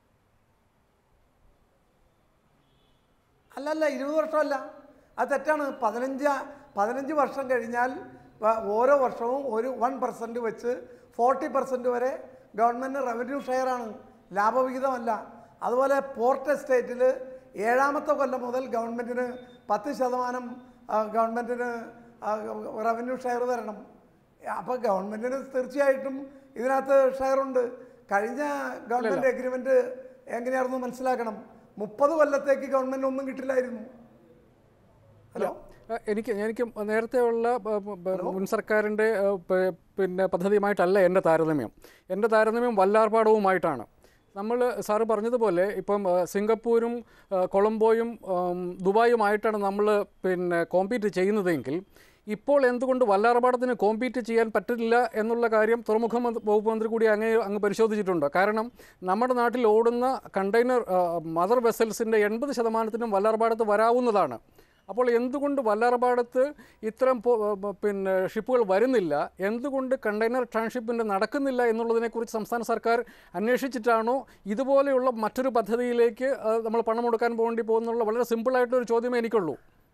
അല്ലല്ല ഇരുപത് വർഷമല്ല അത് തെറ്റാണ് പതിനഞ്ച് പതിനഞ്ച് വർഷം കഴിഞ്ഞാൽ വ- ഓരോ വർഷവും ഒരു വൺ പെർസെൻറ്റ് വെച്ച് ഫോർട്ടി പെർസെൻറ്റ് വരെ ഗവൺമെൻറ് റവന്യൂ ഷെയറാണ് ലാഭവിഹിതമല്ല അതുപോലെ പോർട്ട് എസ്റ്റേറ്റിൽ ഏഴാമത്തെ കൊല്ലം മുതൽ ഗവൺമെൻറ്റിന് പത്ത് ശതമാനം ആ, ഗവൺമെൻറ്റിന് ആ, റവന്യൂ ഷെയർ തരണം അപ്പോൾ ഗവൺമെൻറ്റിന് തീർച്ചയായിട്ടും ഇതിനകത്ത് ഷെയറുണ്ട് കഴിഞ്ഞ ഗവൺമെൻറ് എഗ്രിമെൻറ്റ് എങ്ങനെയായിരുന്നു മനസ്സിലാക്കണം മുപ്പത് കൊല്ലത്തേക്ക് ഗവൺമെൻറ് ഒന്നും കിട്ടില്ലായിരുന്നു ഹലോ ഏഹ് എനിക്ക് എനിക്ക് നേരത്തെയുള്ള ബ- ബ- ബ- മുൻ സർക്കാരിൻ്റെ ഏഹ്, പ- പിന്നെ പദ്ധതിയുമായിട്ടല്ല എൻ്റെ താരതമ്യം എൻ്റെ താരതമ്യം വല്ലാർപാടവുമായിട്ടാണ് നമ്മൾ സാറ് പറഞ്ഞതുപോലെ ഇപ്പം ഏഹ്, സിംഗപ്പൂരും ഏഹ്, കൊളംബോയും ഉം, ദുബായുമായിട്ടാണ് നമ്മൾ പിന്നെ കോമ്പീറ്റ് ചെയ്യുന്നതെങ്കിൽ ഇപ്പോൾ എന്തുകൊണ്ട് വല്ലാർപാടത്തിന് കോമ്പീറ്റ് ചെയ്യാൻ പറ്റില്ല എന്നുള്ള കാര്യം തുറമുഖ മന്ത്രി- വകുപ്പ് മന്ത്രി കൂടി അങ്ങ് അങ്ങ് പരിശോധിച്ചിട്ടുണ്ട് കാരണം നമ്മുടെ നാട്ടിൽ ഓടുന്ന കണ്ടെയ്നർ മദർ വെസൽസിൻ്റെ എൺപത് ശതമാനത്തിനും വല്ലാർപാടത്ത് വരാവുന്നതാണ് അപ്പോൾ എന്തുകൊണ്ട് വല്ലാർപാടത്ത് ഇത്തരം പോ- ബ- പിന്നെ ഷിപ്പുകൾ വരുന്നില്ല എന്തുകൊണ്ട് കണ്ടെയ്നർ ട്രാൻസ്ഷിപ്പിൻ്റെ നടക്കുന്നില്ല എന്നുള്ളതിനെക്കുറിച്ച് സംസ്ഥാന സർക്കാർ അന്വേഷിച്ചിട്ടാണോ ഇതുപോലെയുള്ള മറ്റൊരു പദ്ധതിയിലേക്ക് ആ, നമ്മൾ പണം കൊടുക്കാൻ പോകേണ്ടി പോകുന്നുള്ള വളരെ സിമ്പിളായിട്ടൊരു ചോദ്യമേ എനിക്കുള്ളൂ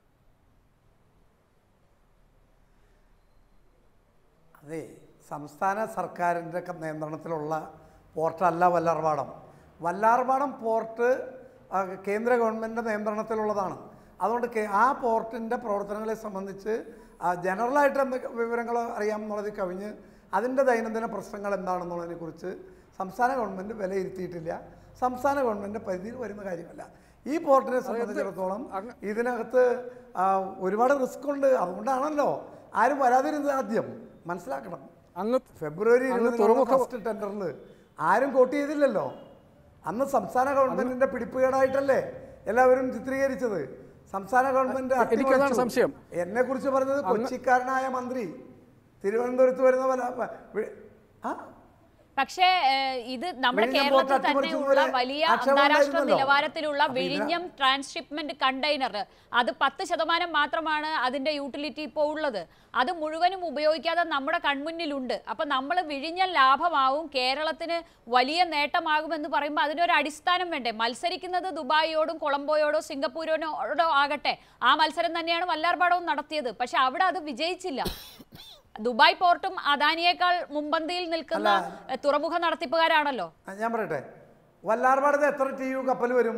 അതെ സംസ്ഥാന സർക്കാരിൻ്റെ ഒക്കെ നിയന്ത്രണത്തിലുള്ള പോർട്ടല്ല വല്ലാർപാടം വല്ലാർപാടം പോർട്ട് ആ, കേന്ദ്ര ഗവൺമെൻറ്റിൻ്റെ നിയന്ത്രണത്തിലുള്ളതാണ് അതുകൊണ്ട് കേ- ആ പോർട്ടിൻ്റെ പ്രവർത്തനങ്ങളെ സംബന്ധിച്ച് ആ, ജനറലായിട്ട് എന്തൊക്കെ വിവരങ്ങൾ അറിയാം എന്നുള്ളത് കവിഞ്ഞ് അതിൻ്റെ ദൈനംദിന പ്രശ്നങ്ങൾ എന്താണെന്നുള്ളതിനെക്കുറിച്ച് സംസ്ഥാന ഗവൺമെൻറ് വിലയിരുത്തിയിട്ടില്ല സംസ്ഥാന ഗവൺമെൻറ് പരിധിയിൽ വരുന്ന കാര്യമല്ല ഈ പോർട്ടിനെ സംബന്ധിച്ചിടത്തോളം ഇതിനകത്ത് ആ, ഒരുപാട് റിസ്ക് ഉണ്ട് അതുകൊണ്ടാണല്ലോ ആരും വരാതിരുന്നത് ആദ്യം മനസ്സിലാക്കണം അങ്ങ് ഫെബ്രുവരി അങ്ങ് ഇരുപതിനുള്ള തുറമുഖ- ഫസ്റ്റ് ടെൻഡറിൽ ആരും കോട്ട് ചെയ്തില്ലല്ലോ അന്ന് സംസ്ഥാന ഗവൺമെന്റിന്റെ പിടിപ്പുകേടായിട്ടല്ലേ എല്ലാവരും ചിത്രീകരിച്ചത് സംസ്ഥാന ഗവൺമെന്റ് എനിക്കതാണ് സംശയം. എന്നെ കുറിച്ച് പറഞ്ഞത് കൊച്ചിക്കാരനായ മന്ത്രി തിരുവനന്തപുരത്ത് വരുന്ന പല പ- വി- ആ പക്ഷേ ഏഹ്, ഇത് നമ്മുടെ വിഴിഞ്ഞം കേരളത്തിൽ പോർട്ട് തന്നെയുള്ള അട്ടിമറിച്ചതുപോലെ വലിയ ആക്ഷേപം അന്താരാഷ്ട്ര ഉണ്ടായിരുന്നല്ലോ. നിലവാരത്തിലുള്ള അപ്പൊ ഇതിന- വിഴിഞ്ഞം ട്രാൻസ്ഷിപ്മെന്റ് കണ്ടെയ്നർ അത് പത്ത് ശതമാനം മാത്രമാണ് അതിന്റെ യൂട്ടിലിറ്റി ഇപ്പോൾ ഉള്ളത് അത് മുഴുവനും ഉപയോഗിക്കാതെ നമ്മുടെ കൺമുന്നിലുണ്ട് അപ്പൊ നമ്മൾ വിഴിഞ്ഞം ലാഭമാവും കേരളത്തിന് വലിയ നേട്ടമാകുമെന്ന് പറയുമ്പോൾ അതിനൊരു അടിസ്ഥാനം വേണ്ടേ മത്സരിക്കുന്നത് ദുബായിയോടും കൊളംബോയോടോ സിംഗപ്പൂരിനോടോ ആകട്ടെ ആ മത്സരം തന്നെയാണ് വല്ലാർപാടവും നടത്തിയത് പക്ഷെ അവിടെ അത് വിജയിച്ചില്ല ദുബായ് പോർട്ടും അദാനിയേക്കാൾ മുമ്പന്തിയിൽ നിൽക്കുന്ന എഹ്, തുറമുഖ നടത്തിപ്പുകാരാണല്ലോ ആ, ഞാൻ പറയട്ടെ വല്ലാർപാടത്ത് എത്ര ടി യു കപ്പൽ വരും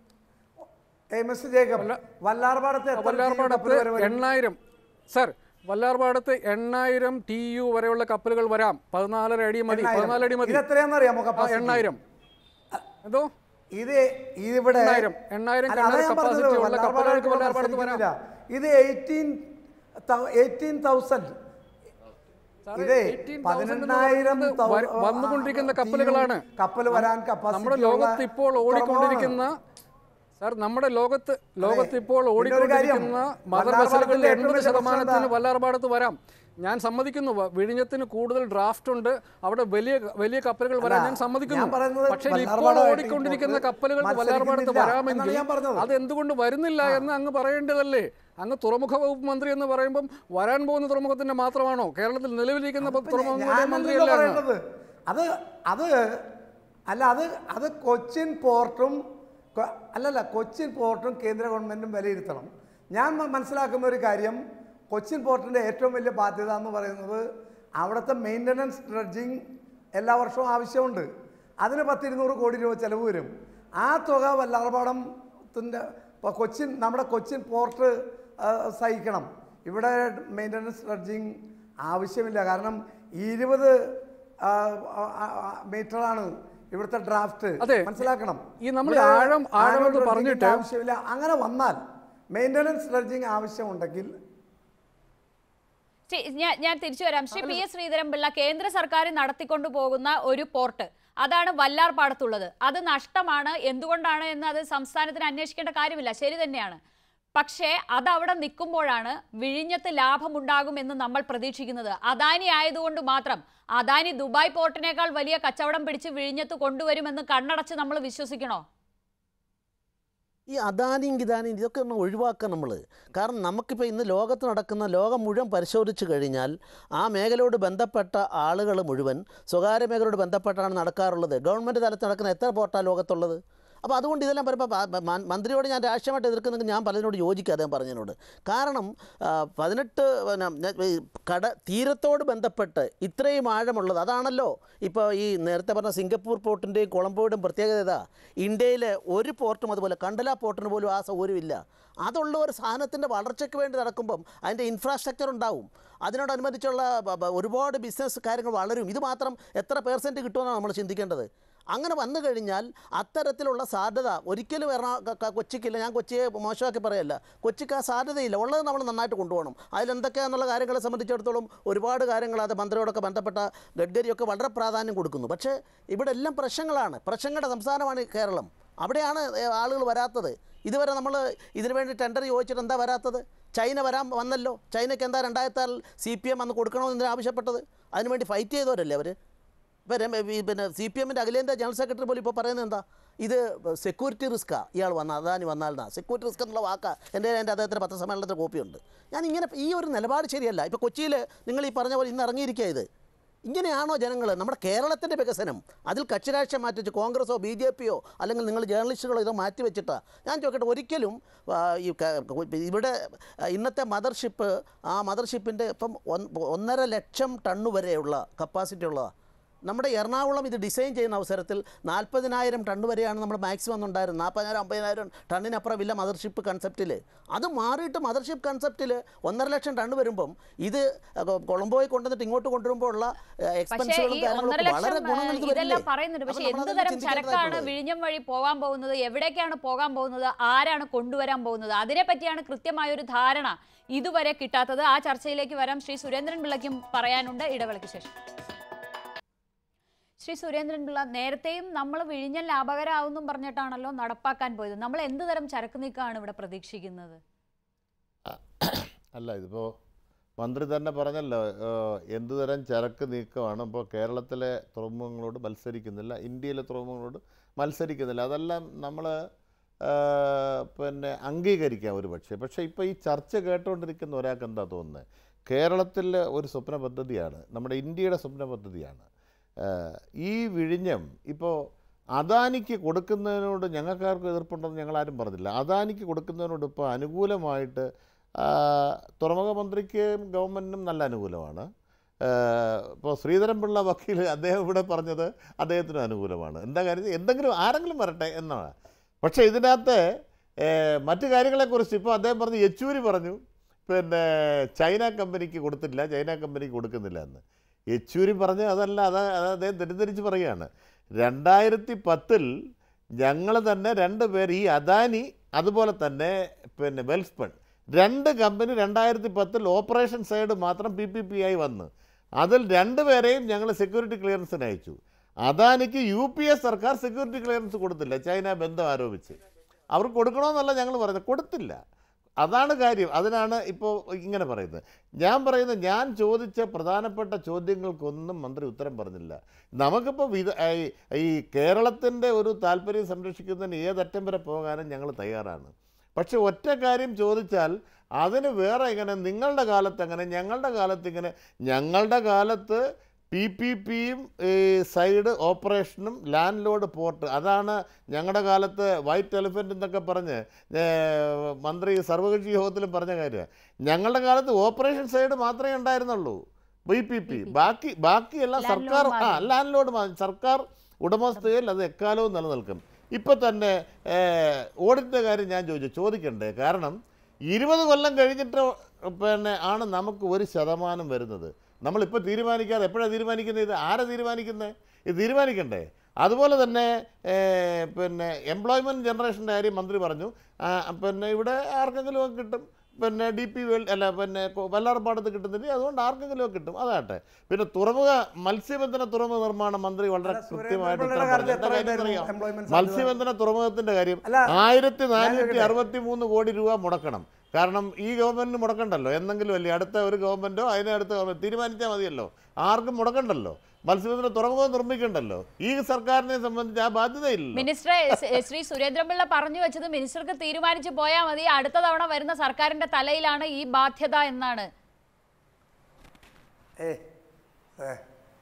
എം എസ് ജേക്കബ് വല്ലാർപാടത്ത് എത്ര TU വല്ലാർപാടത്ത് കപ്പൽ വരെ വരും എണ്ണായിരം സർ വല്ലാർപാടത്ത് എണ്ണായിരം ടി യു വരെയുള്ള കപ്പലുകൾ വരാം പതിനാലര അടി മതി എണ്ണായിരം. പതിനാല് അടി മതി ഇത് എത്രയാണെന്നറിയാമോ ആ, capacity? എണ്ണായിരം എന്തോ ഇത് ഇവിടെ എണ്ണായിരം. എണ്ണായിരം അല്ല, അതാ കണ്ടൽ ഞാൻ capacity പറഞ്ഞത്, ഉള്ള വല്ലാർപാടത്ത് കപ്പലുകൾക്ക് ഇവിടെ വല്ലാർപാടത്ത് വരാം. മത്സരിക്കുന്നില്ല. ഇത് എയ്റ്റീൻ എയ്റ്റീൻ തൗസൻഡ് സാറേ, ഇത് 18,000 എന്ന് പതിനെണ്ണായിരം പറയുന്നത് വ- വന്നുകൊണ്ടിരിക്കുന്ന കപ്പലുകളാണ് കപ്പൽ വരാൻ capacity നമ്മുടെ ഉള്ള ലോകത്ത് ഇപ്പോൾ ഓടിക്കൊണ്ടിരിക്കുന്ന സാർ നമ്മുടെ ലോകത്ത് ലോകത്ത് ഇപ്പോൾ പിന്നെ ഒരു കാര്യം, ഓടിക്കൊണ്ടിരിക്കുന്ന മദർ വല്ലാർപാടത്തിന്റെ വെസലുകളിൽ ഏറ്റവും എൺപത് വലിയ പ്രശ്നം ശതമാനത്തിന് എന്താ? വല്ലാർപാടത്ത് വരാം ഞാൻ സമ്മതിക്കുന്നു വ- വിഴിഞ്ഞത്തിന് കൂടുതൽ ഡ്രാഫ്റ്റ് ഉണ്ട് അവിടെ വലിയ വലിയ കപ്പലുകൾ വരാൻ അല്ല, ഞാൻ സമ്മതിക്കുന്നു ഞാൻ പറയുന്നത് പക്ഷേ ഇപ്പോൾ വല്ലാർപാടമായിട്ട് ഓടിക്കൊണ്ടിരിക്കുന്ന ഇപ്പോൾ കപ്പലുകൾ മത്സരിക്കുന്നില്ല വല്ലാർപാടത്ത് എന്നാണ് വരാമെങ്കിൽ ഞാൻ പറഞ്ഞത്. അത് എന്തുകൊണ്ട് വരുന്നില്ല എന്ന് അങ്ങ് പറയേണ്ടതല്ലേ അങ്ങ് തുറമുഖ വകുപ്പ് മന്ത്രി എന്ന് പറയുമ്പം വരാൻ പോകുന്ന തുറമുഖത്തിന്റെ മാത്രമാണോ കേരളത്തിൽ നിലവിലിരിക്കുന്ന തുറമുഖങ്ങളുടെ ഞാനല്ലല്ലോ മന്ത്രിയല്ല അങ്ങ്. പറയേണ്ടത് അത് അത് അല്ല അത് അത് കൊച്ചിൻ പോർട്ടും കൊ- അല്ലല്ല കൊച്ചിൻ പോർട്ടും കേന്ദ്ര ഗവൺമെൻറ്റും വിലയിരുത്തണം ഞാൻ മ- മനസ്സിലാക്കുന്ന ഒരു കാര്യം കൊച്ചിൻ പോർട്ടിൻ്റെ ഏറ്റവും വലിയ ബാധ്യത എന്ന് പറയുന്നത് അവിടുത്തെ മെയിൻ്റനൻസ് ഡ്രഡ്ജിങ് എല്ലാ വർഷവും ആവശ്യമുണ്ട് അതിന് പത്തിരുന്നൂറ് കോടി രൂപ ചിലവ് വരും ആ തുക വല്ലാർപാടത്തിൻ്റെ ഇപ്പോൾ കൊച്ചിൻ നമ്മുടെ കൊച്ചിൻ പോർട്ട് ആ, സഹിക്കണം ഇവിടെ മെയിൻ്റനൻസ് ഡ്രഡ്ജിങ് ആവശ്യമില്ല കാരണം ഇരുപത് മീറ്ററാണ് ഇവിടുത്തെ ഡ്രാഫ്റ്റ് അതെ. മനസ്സിലാക്കണം ഈ നമ്മൾ ഇവിടെ ആഴം- ആഴം annual എന്ന് dredging പറഞ്ഞിട്ട് ആവശ്യമില്ല അങ്ങനെ വന്നാൽ മെയിൻ്റനൻസ് ഡ്രഡ്ജിങ് ആവശ്യമുണ്ടെങ്കിൽ ശ്രീ- ഞാൻ ഞാൻ തിരിച്ചു വരാം ശ്രീ പി എസ് ശ്രീധരൻപിള്ള കേന്ദ്ര സർക്കാർ നടത്തിക്കൊണ്ടു പോകുന്ന ഒരു പോർട്ട് അതാണ് വല്ലാർപാടത്തുള്ളത് അത് നഷ്ടമാണ് എന്തുകൊണ്ടാണ് എന്ന് അത് സംസ്ഥാനത്തിന് അന്വേഷിക്കേണ്ട കാര്യമില്ല ശരി തന്നെയാണ് പക്ഷേ അത് അവിടെ നിൽക്കുമ്പോഴാണ് വിഴിഞ്ഞത്ത് ലാഭമുണ്ടാകുമെന്ന് നമ്മൾ പ്രതീക്ഷിക്കുന്നത് അദാനി ആയതുകൊണ്ട് മാത്രം അദാനി ദുബായ് പോർട്ടിനേക്കാൾ വലിയ കച്ചവടം പിടിച്ച് വിഴിഞ്ഞത്ത് കൊണ്ടുവരുമെന്ന് കണ്ണടച്ച് നമ്മൾ വിശ്വസിക്കണോ ഈ അദാനിയും ഗിദാനിയും ഇതൊക്കെ ഒന്ന് ഒഴിവാക്കാം നമ്മൾ കാരണം നമുക്കിപ്പോൾ ഇന്ന് ലോകത്ത് നടക്കുന്ന ലോകം മുഴുവൻ പരിശോധിച്ച് കഴിഞ്ഞാൽ ആ മേഖലയോട് ബന്ധപ്പെട്ട ആളുകൾ മുഴുവൻ സ്വകാര്യ മേഖലയോട് ബന്ധപ്പെട്ടാണ് നടക്കാറുള്ളത് ഗവൺമെൻറ് തലത്തിൽ നടക്കുന്ന എത്ര പോർട്ടാണ് ലോകത്തുള്ളത് അപ്പോൾ അതുകൊണ്ട് ഇതെല്ലാം പറയുമ്പോൾ പ- മ- മന്ത്രിയോട് ഞാൻ രാഷ്ട്രീയമായിട്ട് എതിർക്കുന്നെങ്കിൽ ഞാൻ പലതിനോട് യോജിക്കുക അദ്ദേഹം പറഞ്ഞതിനോട് കാരണം ആ, പതിനെട്ട് പിന്നെ ഞാൻ ഈ കട തീരത്തോട് ബന്ധപ്പെട്ട് ഇത്രയും ആഴമുള്ളത് അതാണല്ലോ ഇപ്പോൾ ഈ നേരത്തെ പറഞ്ഞ സിംഗപ്പൂർ പോർട്ടിൻ്റെയും കൊളംബോയുടെയും പ്രത്യേകത ഇതാ ഇന്ത്യയിലെ ഒരു പോർട്ടും അതുപോലെ കണ്ടല പോർട്ടിന് പോലും ആ സൗകര്യമില്ല അതുള്ള ഒരു സാധനത്തിൻ്റെ വളർച്ചയ്ക്ക് വേണ്ടി നടക്കുമ്പം അതിൻ്റെ ഇൻഫ്രാസ്ട്രക്ചർ ഉണ്ടാവും അതിനോടനുബന്ധിച്ചുള്ള ബ- ബ- ഒരുപാട് ബിസിനസ് കാര്യങ്ങൾ വളരും ഇത് മാത്രം എത്ര പേഴ്സൻറ്റ് കിട്ടുമെന്നാണ് നമ്മൾ ചിന്തിക്കേണ്ടത് അങ്ങനെ വന്നു കഴിഞ്ഞാൽ അത്തരത്തിലുള്ള സാധ്യത ഒരിക്കലും എറണാ ക- ക- കൊച്ചിക്കില്ല ഞാൻ കൊച്ചിയെ മോശമാക്കി പറയല്ല കൊച്ചിക്ക് ആ സാധ്യതയില്ല ഉള്ളത് നമ്മൾ നന്നായിട്ട് കൊണ്ടുപോകണം അതിലെന്തൊക്കെയാണെന്നുള്ള കാര്യങ്ങളെ സംബന്ധിച്ചിടത്തോളം ഒരുപാട് കാര്യങ്ങൾ അത് മന്ത്രിയോടൊക്കെ ബന്ധപ്പെട്ട ഗഡ്കരിയൊക്കെ വളരെ പ്രാധാന്യം കൊടുക്കുന്നു പക്ഷേ ഇവിടെ എല്ലാം പ്രശ്നങ്ങളാണ് പ്രശ്നങ്ങളുടെ സംസ്ഥാനമാണ് ഈ കേരളം അവിടെയാണ് ഏ, ആളുകൾ വരാത്തത് ഇതുവരെ നമ്മൾ ഇതിനു വേണ്ടി ടെൻഡർ ചോദിച്ചിട്ട് എന്താ വരാത്തത് ചൈന വരാൻ വന്നല്ലോ ചൈനയ്ക്ക് എന്താ രണ്ടായിരത്താൽ സി പി എം അന്ന് കൊടുക്കണമെന്ന് ആവശ്യപ്പെട്ടത് അതിനുവേണ്ടി ഫൈറ്റ് ചെയ്തവരല്ലേ അവർ ഇപ്പോൾ രമ- ഈ പിന്നെ സി പി എമ്മിൻ്റെ അഖിലേന്ത്യാ ജനറൽ സെക്രട്ടറി പോലും ഇപ്പോൾ പറയുന്നത് എന്താ ഇത് സെക്യൂരിറ്റി റിസ്ക്കാ ഇയാൾ വന്ന അദാനി വന്നാലെന്നാ സെക്യൂരിറ്റി റിസ്ക് എന്നുള്ള വാക്കാ എൻ്റെ എൻ്റെ അദ്ദേഹത്തിൻ്റെ പത്രസമ്മേളനത്തിൽ കോപ്പിയുണ്ട് ഞാൻ ഇങ്ങനെ ഈ ഒരു നിലപാട് ശരിയല്ല ഇപ്പോൾ കൊച്ചിയിൽ നിങ്ങൾ ഈ പറഞ്ഞ പോലെ ഇന്ന് ഇറങ്ങിയിരിക്കുക ഇത് ഇങ്ങനെയാണോ ജനങ്ങൾ നമ്മുടെ കേരളത്തിൻ്റെ വികസനം അതിൽ കക്ഷിരാഷ്ട്രീയം മാറ്റിച്ച് കോൺഗ്രസോ ബി ജെ പിയോ അല്ലെങ്കിൽ നിങ്ങൾ ജേർണലിസ്റ്റുകളോ ഇതോ മാറ്റി വെച്ചിട്ടാ ഞാൻ ചോദിക്കട്ടെ ഒരിക്കലും ആ, ഈ ക- ഇവിടെ ഇന്നത്തെ മദർഷിപ്പ് ആ മദർഷിപ്പിൻ്റെ ഇപ്പം ഒന്ന് ഒന്നര ലക്ഷം ടണ്ണ് വരെയുള്ള കപ്പാസിറ്റി ഉള്ളതാണ് നമ്മുടെ എറണാകുളം ഇത് ഡിസൈൻ ചെയ്യുന്ന അവസരത്തിൽ നാൽപ്പതിനായിരം ടണ്ണ് വരെയാണ് നമ്മൾ മാക്സിമം ഉണ്ടായിരുന്നത് നാൽപ്പതിനായിരം അമ്പതിനായിരം ടണ്ണിനപ്പുറം ഇല്ല മദർഷിപ്പ് കൺസെപ്റ്റിൽ അത് മാറിയിട്ട് മദർഷിപ്പ് കൺസെപ്റ്റിൽ ഒന്നര ലക്ഷം ടണ്ണ് വരുമ്പം ഇത് കൊളംബോയിൽ കൊണ്ടുവന്നിട്ട് ഇങ്ങോട്ട് കൊണ്ടുവരുമ്പോൾ ഉള്ള പക്ഷേ എക്സ്പെൻസുകളും ഈ ഒന്നര കാര്യങ്ങളൊക്കെ വളരെ ലക്ഷം ഗുണങ്ങൾ ഏഹ്, ഇത് ഇതെല്ലാം വരില്ലേ? പറയുന്നുണ്ട് പക്ഷെ അപ്പോൾ എന്ത് നമ്മളതൊന്ന് തരം ചരക്കാണ് ചിന്തിക്കേണ്ടതായിട്ടുള്ളത്. വിഴിഞ്ഞം വഴി പോകാൻ പോകുന്നത് എവിടേക്കാണ് പോകാൻ പോകുന്നത് ആരാണ് കൊണ്ടുവരാൻ പോകുന്നത് അതിനെ പറ്റിയാണ് കൃത്യമായ ഒരു ധാരണ ഇതുവരെ കിട്ടാത്തത് ആ ചർച്ചയിലേക്ക് വരാം ശ്രീ സുരേന്ദ്രൻ പിള്ളയ്ക്കും പറയാനുണ്ട് ഇടവേളയ്ക്ക് ശേഷം ശ്രീ സുരേന്ദ്രൻ പിള്ള നേരത്തെയും നമ്മൾ വിഴിഞ്ഞം ലാഭകരമാവുന്നും പറഞ്ഞിട്ടാണല്ലോ നടപ്പാക്കാൻ പോയത് നമ്മൾ എന്ത് തരം ചരക്ക് നീക്കമാണ് ഇവിടെ പ്രതീക്ഷിക്കുന്നത് അല്ല ഇതിപ്പോൾ മന്ത്രി തന്നെ പറഞ്ഞല്ലോ ഏഹ്, എന്ത് തരം ചരക്ക് നീക്കമാണ് ഇപ്പോൾ കേരളത്തിലെ തുറമുഖങ്ങളോട് മത്സരിക്കുന്നില്ല ഇന്ത്യയിലെ തുറമുഖങ്ങളോട് മത്സരിക്കുന്നില്ല അതെല്ലാം നമ്മൾ പിന്നെ അംഗീകരിക്കാം ഒരു പക്ഷേ പക്ഷേ ഇപ്പോൾ ഈ ചർച്ച കേട്ടുകൊണ്ടിരിക്കുന്ന ഒരാൾക്ക് എന്താ തോന്നുന്നത് കേരളത്തിൽ ഒരു സ്വപ്ന പദ്ധതിയാണ് നമ്മുടെ ഇന്ത്യയുടെ സ്വപ്ന പദ്ധതിയാണ് ഏഹ്, ഈ വിഴിഞ്ഞം ഇപ്പോൾ അദാനിക്ക് കൊടുക്കുന്നതിനോട് ഞങ്ങൾക്കാർക്കും എതിർപ്പുണ്ടെന്ന് ഞങ്ങളാരും പറഞ്ഞില്ല അദാനിക്ക് കൊടുക്കുന്നതിനോട് ഇപ്പോൾ അനുകൂലമായിട്ട് ആ, തുറമുഖ മന്ത്രിക്കും ഗവൺമെൻറ്റിനും നല്ല അനുകൂലമാണ് ഇപ്പോൾ ശ്രീധരൻപിള്ള വക്കീൽ അദ്ദേഹം ഇവിടെ പറഞ്ഞത് അദ്ദേഹത്തിനും അനുകൂലമാണ് എന്താ കാര്യം എന്തെങ്കിലും ആരെങ്കിലും വരട്ടെ എന്നാണ് പക്ഷേ ഇതിനകത്ത് ഏഹ്, മറ്റു കാര്യങ്ങളെക്കുറിച്ച് ഇപ്പോൾ അദ്ദേഹം പറഞ്ഞു യെച്ചൂരി പറഞ്ഞു പിന്നെ ചൈന കമ്പനിക്ക് കൊടുത്തില്ല ചൈന കമ്പനിക്ക് കൊടുക്കുന്നില്ല എന്ന് യെച്ചൂരി പറഞ്ഞ് അതല്ല അത് അത് അദ്ദേഹം തെറ്റിദ്ധരിച്ച് പറയുകയാണ് രണ്ടായിരത്തി പത്തിൽ ഞങ്ങൾ തന്നെ രണ്ട് പേർ ഈ അദാനി അതുപോലെ തന്നെ പിന്നെ വെൽസ്പൺ രണ്ട് കമ്പനി രണ്ടായിരത്തി പത്തിൽ ഓപ്പറേഷൻ സൈഡ് മാത്രം പി പി പി ആയി വന്ന് അതിൽ രണ്ടുപേരെയും ഞങ്ങൾ സെക്യൂരിറ്റി ക്ലിയറൻസിന് അയച്ചു അദാനിക്ക് യു പി എ സർക്കാർ സെക്യൂരിറ്റി ക്ലിയറൻസ് കൊടുത്തില്ല ചൈന ബന്ധം ആരോപിച്ച് അവർ കൊടുക്കണമെന്നല്ല ഞങ്ങൾ പറഞ്ഞത് കൊടുത്തില്ല അതാണ് കാര്യം അതിനാണ് ഇപ്പോൾ ഇങ്ങനെ പറയുന്നത് ഞാൻ പറയുന്നത് ഞാൻ ചോദിച്ച പ്രധാനപ്പെട്ട ചോദ്യങ്ങൾക്കൊന്നും മന്ത്രി ഉത്തരം പറഞ്ഞില്ല നമുക്കിപ്പോൾ വിധ ഈ- ഈ കേരളത്തിൻ്റെ ഒരു താല്പര്യം സംരക്ഷിക്കുന്നതിന് ഏതറ്റം വരെ പോകാനും ഞങ്ങൾ തയ്യാറാണ് പക്ഷെ ഒറ്റ കാര്യം ചോദിച്ചാൽ അതിന് വേറെ ഇങ്ങനെ നിങ്ങളുടെ കാലത്ത് അങ്ങനെ ഞങ്ങളുടെ കാലത്ത് ഇങ്ങനെ ഞങ്ങളുടെ കാലത്ത് പി പി പിയും സൈഡ് ഓപ്പറേഷനും ലാൻഡ് ലോഡ് പോർട്ട് അതാണ് ഞങ്ങളുടെ കാലത്ത് വൈറ്റ് എലിഫൻ്റ് എന്നൊക്കെ പറഞ്ഞ് ഏ, മന്ത്രി സർവകക്ഷി യോഗത്തിലും പറഞ്ഞ കാര്യം ഞങ്ങളുടെ കാലത്ത് ഓപ്പറേഷൻ സൈഡ് മാത്രമേ ഉണ്ടായിരുന്നുള്ളൂ പി പി പി ബാക്കി ബാക്കിയെല്ലാം Land സർക്കാർ load ആ മാതിരി. ലാൻഡ് ലോഡ് മാ- സർക്കാർ ഉടമസ്ഥതയിൽ അത് എക്കാലവും നിലനിൽക്കും ഇപ്പം തന്നെ ഓഡിറ്റിൻ്റെ കാര്യം ഞാൻ ചോദിച്ചു ചോദിക്കണ്ടേ കാരണം ഇരുപത് കൊല്ലം കഴിഞ്ഞിട്ട് പിന്നെ ആണ് നമുക്ക് ഒരു ശതമാനം വരുന്നത് നമ്മളിപ്പോൾ തീരുമാനിക്കാതെ എപ്പോഴാണ് തീരുമാനിക്കുന്നത് ഇത് ആരാ തീരുമാനിക്കുന്നത് ഇത് തീരുമാനിക്കണ്ടേ അതുപോലെ തന്നെ ഏ, പിന്നെ എംപ്ലോയ്മെൻറ്റ് ജനറേഷൻ്റെ കാര്യം മന്ത്രി പറഞ്ഞു ആ, പിന്നെ ഇവിടെ ആർക്കെങ്കിലും ഒക്കെ കിട്ടും പിന്നെ ഡി പി വേൾഡ് അല്ല പിന്നെ കൊ- വല്ലാർപാടത്ത് കിട്ടുന്നില്ല അതുകൊണ്ട് ആർക്കെങ്കിലും ഒക്കെ കിട്ടും അതാട്ടെ പിന്നെ തുറമുഖ മത്സ്യബന്ധന തുറമുഖ നിർമ്മാണ മന്ത്രി വളരെ അല്ല, സുരേന്ദ്ര കൃത്യമായിട്ട് പിള്ളയുടെ ഉത്തരം കാര്യത്തിൽ പറഞ്ഞു. എന്താ എത്ര കാര്യം ഉണ്ടായിരുന്നു അറിയാം? employment സാധ്യത? മത്സ്യബന്ധന തുറമുഖത്തിന്റെ കാര്യം അല്ല, ആയിരത്തി നാനൂറ്റി ചോദിക്കട്ടെ? അറുപത്തി മൂന്ന് കോടി രൂപ മുടക്കണം കാരണം ഈ ഗവൺമെന്റിന് മുടക്കണ്ടല്ലോ എന്തെങ്കിലും അല്ലേ അടുത്ത ഒരു ഗവൺമെന്റോ അതിനെ അടുത്ത ഗവൺമെന്റ് തീരുമാനിച്ചാൽ മതിയല്ലോ ആർക്കും മുടക്കണ്ടല്ലോ മത്സ്യബന്ധന തുറമുഖം നിർമ്മിക്കണ്ടല്ലോ ഈ സർക്കാരിനെ സംബന്ധിച്ച് ആ ബാധ്യതയില്ലല്ലോ മിനിസ്റ്ററെ സ് ശ്രീ സുരേന്ദ്രൻപിള്ള പറഞ്ഞു വെച്ചത് മിനിസ്റ്റർക്ക് തീരുമാനിച്ചു പോയാൽ മതി അടുത്ത തവണ വരുന്ന സർക്കാരിന്റെ തലയിലാണ് ഈ ബാധ്യത എന്നാണ് ഏ ഏ.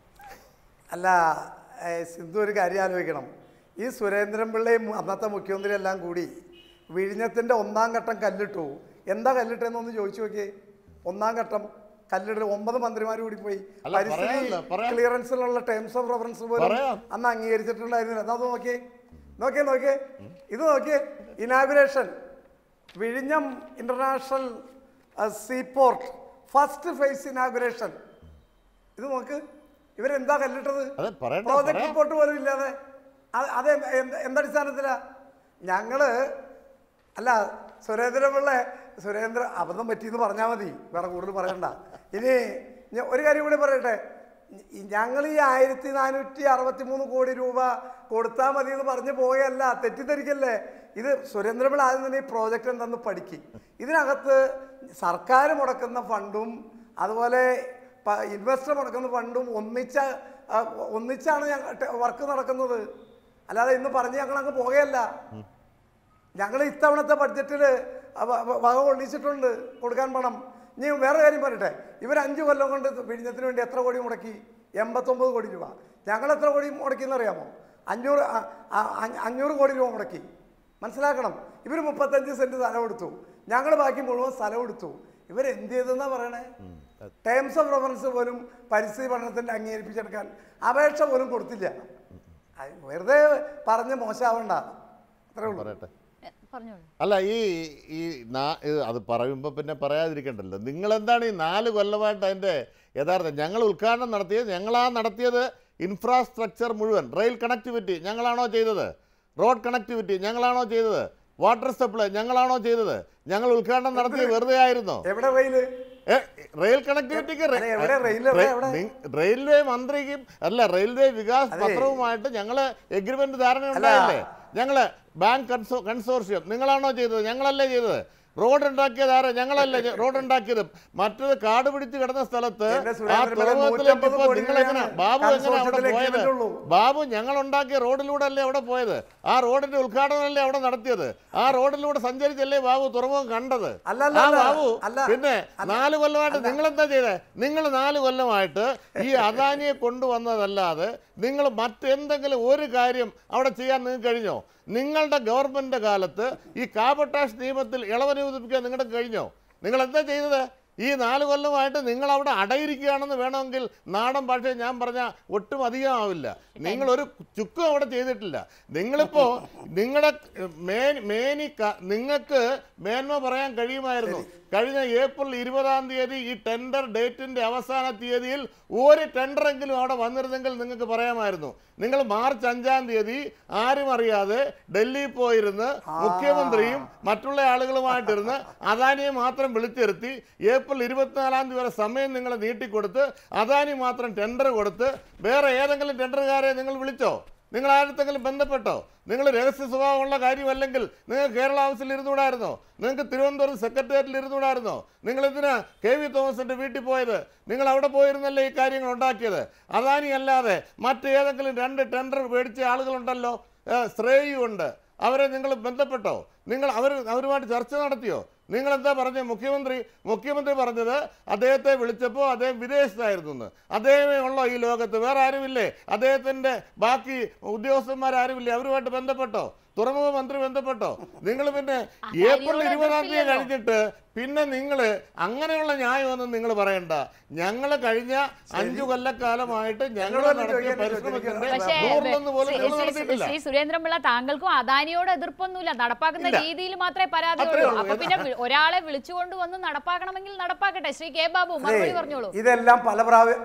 അല്ല ഏ, സിന്ധു ഒരു കാര്യം ആലോചിക്കണം ഈ സുരേന്ദ്രൻപിള്ളയും അന്നത്തെ മുഖ്യമന്ത്രി എല്ലാം കൂടി വിഴിഞ്ഞത്തിൻ്റെ ഒന്നാം ഘട്ടം കല്ലിട്ടു എന്താ കല്ലിട്ടെന്നൊന്ന് ചോദിച്ചു നോക്കിയേ ഒന്നാം ഘട്ടം കല്ലിടൽ ഒമ്പത് മന്ത്രിമാർ കൂടി പോയി അല്ല, പരിസ്ഥിതി പറയാമല്ലോ, പറയാം. ക്ലിയറൻസിലുള്ള ടേംസ് ഓഫ് റെഫറൻസ് പോലും പറയാം. അന്ന് അംഗീകരിച്ചിട്ടുണ്ടായിരുന്നില്ല എന്നാ അത് നോക്കിയേ നോക്കിയേ നോക്കിയേ ഇത് നോക്കിയേ ഇനാഗുറേഷൻ വിഴിഞ്ഞം international seaport first phase inauguration ഇത് നോക്ക് ഇവരെന്താ കല്ലിട്ടത് അതെ, പറയട്ടെ, പ്രോജക്ട് പറയാം. റിപ്പോർട്ട് പോലും ഇല്ലാതെ അത് അത് എന്ത്- എന്ത്- എന്തടിസ്ഥാനത്തിലാ ഞങ്ങള് അല്ല സുരേന്ദ്രപിള്ള സുരേന്ദ്ര അബദ്ധം പറ്റിയെന്ന് പറഞ്ഞാൽ മതി വേറെ കൂടുതൽ പറയണ്ട ഇനി ഞാൻ ഒരു കാര്യം കൂടി പറയട്ടെ ഞങ്ങൾ ഈ ആയിരത്തി നാനൂറ്റി അറുപത്തി മൂന്ന് കോടി രൂപ കൊടുത്താൽ മതി എന്ന് പറഞ്ഞു പോയല്ല തെറ്റിദ്ധരിക്കല്ലേ ഇത് സുരേന്ദ്രപിള്ള ആദ്യം തന്നെ ഈ പ്രോജക്റ്റ് എന്തെന്ന് പഠിക്കും ഇതിനകത്ത് സർക്കാർ മുടക്കുന്ന ഫണ്ടും അതുപോലെ ഇൻവെസ്റ്റർ മുടക്കുന്ന ഫണ്ടും ഒന്നിച്ച ആ, ഒന്നിച്ചാണ് വർക്ക് നടക്കുന്നത് അല്ലാതെ ഇന്ന് പറഞ്ഞ് ഞങ്ങൾ അങ്ങ് പോകുകയല്ല ഞങ്ങൾ ഇത്തവണത്തെ ബഡ്ജറ്റിൽ വക കൊള്ളിച്ചിട്ടുണ്ട് കൊടുക്കാൻ പണം ഇനി വേറെ കാര്യം പറയട്ടെ ഇവർ അഞ്ച് കൊല്ലം കൊണ്ട് വിഴിഞ്ഞത്തിന് വേണ്ടി എത്ര കോടി മുടക്കി എൺപത്തൊമ്പത് കോടി രൂപ ഞങ്ങൾ എത്ര കോടി മുടക്കി എന്നറിയാമോ അഞ്ഞൂറ് ആ, ആ, അഞ്ഞ- അഞ്ഞൂറ് കോടി രൂപ മുടക്കി മനസ്സിലാക്കണം ഇവർ മുപ്പത്തഞ്ച് സെൻറ്റ് സ്ഥലം എടുത്തു ഞങ്ങൾ ബാക്കി മുഴുവൻ സ്ഥലം എടുത്തു ഇവരെന്ത് ചെയ്തെന്നാ പറയണേ ടേംസ് ഓഫ് റെഫറൻസ് പോലും പരിസ്ഥിതി പഠനത്തിൻ്റെ അംഗീകരിപ്പിച്ചെടുക്കാൻ അപേക്ഷ പോലും കൊടുത്തില്ല അത് വെറുതെ പറഞ്ഞ് മോശമാവണ്ട അത്രേ ഉള്ളൂ പറയട്ടെ എ, പറഞ്ഞോളൂ അല്ല ഈ ഈ നാ- ഇത് അത് പറയുമ്പോൾ പിന്നെ പറയാതിരിക്കണ്ടല്ലോ നിങ്ങളെന്താണ് ഈ നാല് കൊല്ലമായിട്ട് അതിൻ്റെ യഥാർത്ഥം ഞങ്ങൾ ഉദ്ഘാടനം നടത്തിയത് ഞങ്ങളാ നടത്തിയത് ഇൻഫ്രാസ്ട്രക്ചർ മുഴുവൻ റെയിൽ കണക്ടിവിറ്റി ഞങ്ങളാണോ ചെയ്തത് റോഡ് കണക്ടിവിറ്റി ഞങ്ങളാണോ ചെയ്തത് വാട്ടർ സപ്ലൈ ഞങ്ങളാണോ ചെയ്തത് ഞങ്ങൾ ഉദ്ഘാടനം നടത്തിയത് വെറുതെ ആയിരുന്നോ എവിടെ റെയില് ഏ, റെയിൽ കണക്ടിവിറ്റിക്ക് റെ- അല്ല, എവിടെ റെയിൽ എവിടെ, റെയിൽ- എവിടെ? നി- റെയിൽവേ മന്ത്രിക്കും അല്ല റെയിൽവേ വികാസ് അതെ. പത്രവുമായിട്ട് ഞങ്ങള് എഗ്രിമെന്റ് ധാരണ ഉണ്ടായില്ലേ ഞങ്ങള് ബാങ്ക് കൺസോ കൺസോർഷ്യം നിങ്ങളാണോ ചെയ്തത് ഞങ്ങളല്ലേ ചെയ്തത് റോഡ് ഉണ്ടാക്കിയത് ആരാ ഞങ്ങളല്ലേ ചെ- റോഡ് ഉണ്ടാക്കിയത് മറ്റത് കാട് പിടിച്ച് കിടന്ന സ്ഥലത്ത് എന്റെ ആ സുരേന്ദ്രൻ പിള്ള തുറമുഖത്തിലേക്ക് 150 ഇപ്പൊ കോടി നിങ്ങൾ എങ്ങനെ രൂപയാണ് ബാബു എങ്ങനെ അവിടെ കൺസോർഷ്യത്തിലെ പോയത് agreement ഉള്ളൂ. ബാബു ഞങ്ങൾ ഉണ്ടാക്കിയ റോഡിലൂടെ അല്ലേ അവിടെ പോയത് ആ റോഡിന്റെ ഉദ്ഘാടനമല്ലേ അവിടെ നടത്തിയത് ആ റോഡിലൂടെ സഞ്ചരിച്ചല്ലേ ബാബു തുറമുഖം കണ്ടത് അല്ല, അല്ല, ആ അല്ല. ബാബു അല്ല. പിന്നെ നാല് കൊല്ലമായിട്ട് നിങ്ങൾ എന്താ ചെയ്തത് നിങ്ങൾ നാല് കൊല്ലമായിട്ട് ഈ അദാനിയെ കൊണ്ടുവന്നതല്ലാതെ നിങ്ങൾ മറ്റെന്തെങ്കിലും ഒരു കാര്യം അവിടെ ചെയ്യാൻ നിങ്ങൾക്ക് കഴിഞ്ഞോ നിങ്ങളുടെ ഗവൺമെന്റിന്റെ കാലത്ത് ഈ കാബട്ടാഷ് നിയമത്തിൽ ഇളവനുവദിപ്പിക്കാൻ നിങ്ങളുടെ കഴിഞ്ഞോ നിങ്ങൾ എന്താ ചെയ്തത് ഈ നാല് കൊല്ലമായിട്ട് നിങ്ങൾ അവിടെ അടയിരിക്കുകയാണെന്ന് വേണമെങ്കിൽ നാടൻ ഭാഷയിൽ ഞാൻ പറഞ്ഞ ഒട്ടും അധികമാവില്ല നിങ്ങൾ ഒരു ചുക്കും അവിടെ ചെയ്തിട്ടില്ല നിങ്ങളിപ്പോ നിങ്ങളുടെ മേ- മേനി ക- നിങ്ങൾക്ക് മേന്മ പറയാൻ കഴിയുമായിരുന്നു കഴിഞ്ഞ ഏപ്രിൽ ഇരുപതാം തീയതി ഈ ടെൻഡർ ഡേറ്റിന്റെ അവസാന തീയതിയിൽ ഒരു ടെൻഡറെങ്കിലും അവിടെ വന്നിരുന്നെങ്കിൽ നിങ്ങൾക്ക് പറയാമായിരുന്നു നിങ്ങൾ മാർച്ച് അഞ്ചാം തീയതി ആരും അറിയാതെ ഡൽഹിയിൽ പോയിരുന്ന് മുഖ്യമന്ത്രിയും മറ്റുള്ള ആളുകളുമായിട്ടിരുന്ന് അദാനിയെ മാത്രം വിളിച്ചിരുത്തി ഏപ്രിൽ ഇരുപത്തിനാലാം തീയതി വരെ സമയം നിങ്ങൾ നീട്ടിക്കൊടുത്ത് അദാനി മാത്രം ടെൻഡർ കൊടുത്ത് വേറെ ഏതെങ്കിലും ടെൻഡറുകാരെ നിങ്ങൾ വിളിച്ചോ നിങ്ങൾ ആരത്തെങ്കിലും ബന്ധപ്പെട്ടോ നിങ്ങൾ രഹസ്യ സ്വഭാവമുള്ള കാര്യമല്ലെങ്കിൽ നിങ്ങൾ കേരള ഹൗസിൽ ഇരുന്നുകൂടായിരുന്നോ നിങ്ങൾക്ക് തിരുവനന്തപുരം സെക്രട്ടേറിയറ്റിൽ ഇരുന്നുകൂടായിരുന്നോ നിങ്ങൾ എന്തിനാ കെ വി തോമസിന്റെ വീട്ടിൽ പോയത് നിങ്ങൾ അവിടെ പോയിരുന്നല്ലേ ഈ കാര്യങ്ങൾ ഉണ്ടാക്കിയത് അദാനി അല്ലാതെ മറ്റേതെങ്കിലും രണ്ട് ടെൻഡർ മേടിച്ച ആളുകളുണ്ടല്ലോ ഏഹ് ശ്രേയു ഉണ്ട് അവരെ നിങ്ങൾ ബന്ധപ്പെട്ടോ നിങ്ങൾ അവർ അവരുമായിട്ട് ചർച്ച നടത്തിയോ നിങ്ങൾ എന്താ പറഞ്ഞ മുഖ്യമന്ത്രി മുഖ്യമന്ത്രി പറഞ്ഞത് അദ്ദേഹത്തെ വിളിച്ചപ്പോൾ അദ്ദേഹം വിദേശത്തായിരുന്നു എന്ന് അദ്ദേഹമേ ഉള്ളോ ഈ ലോകത്ത് വേറെ ആരുമില്ലേ അദ്ദേഹത്തിന്റെ ബാക്കി ഉദ്യോഗസ്ഥന്മാരാരുമില്ലേ അവരുമായിട്ട് ബന്ധപ്പെട്ടോ തുറമുഖ മന്ത്രി ബന്ധപ്പെട്ടോ നിങ്ങൾ പിന്നെ ഏപ്രിൽ അരിയോട് ഇരുപതാം തീയതി എതിർപ്പില്ലല്ലോ. കഴിഞ്ഞിട്ട് പിന്നെ നിങ്ങൾ അങ്ങനെയുള്ള ന്യായമൊന്നും നിങ്ങൾ പറയണ്ട ഞങ്ങൾ കഴിഞ്ഞ അഞ്ചു കൊല്ലക്കാലമായിട്ട് ഞങ്ങൾ എന്നോട് നടത്തിയ ചോദിക്കാൻ പരിശ്രമത്തിന്റെ പക്ഷേ നൂറിലൊന്ന് പോലും ശ്രീ- നിങ്ങൾ ശ്രീ- നടത്തിയിട്ടില്ല ശ്രീ സുരേന്ദ്രൻപിള്ള താങ്കൾക്കും അദാനിയോട് എതിർപ്പൊന്നുമില്ല നടപ്പാക്കുന്ന ഇല്ല. രീതിയിൽ മാത്രമേ പരാതി അത്രേ ഉള്ളൂ ഉള്ളൂ. അപ്പൊ പിന്നെ വി- ഒരാളെ വിളിച്ചുകൊണ്ട് വന്ന് നടപ്പാക്കണമെങ്കിൽ നടപ്പാക്കട്ടെ ശ്രീ കെ ബാബു മറുപടി പറഞ്ഞോളൂ ഇതെല്ലാം പല പ്രാവശ്യം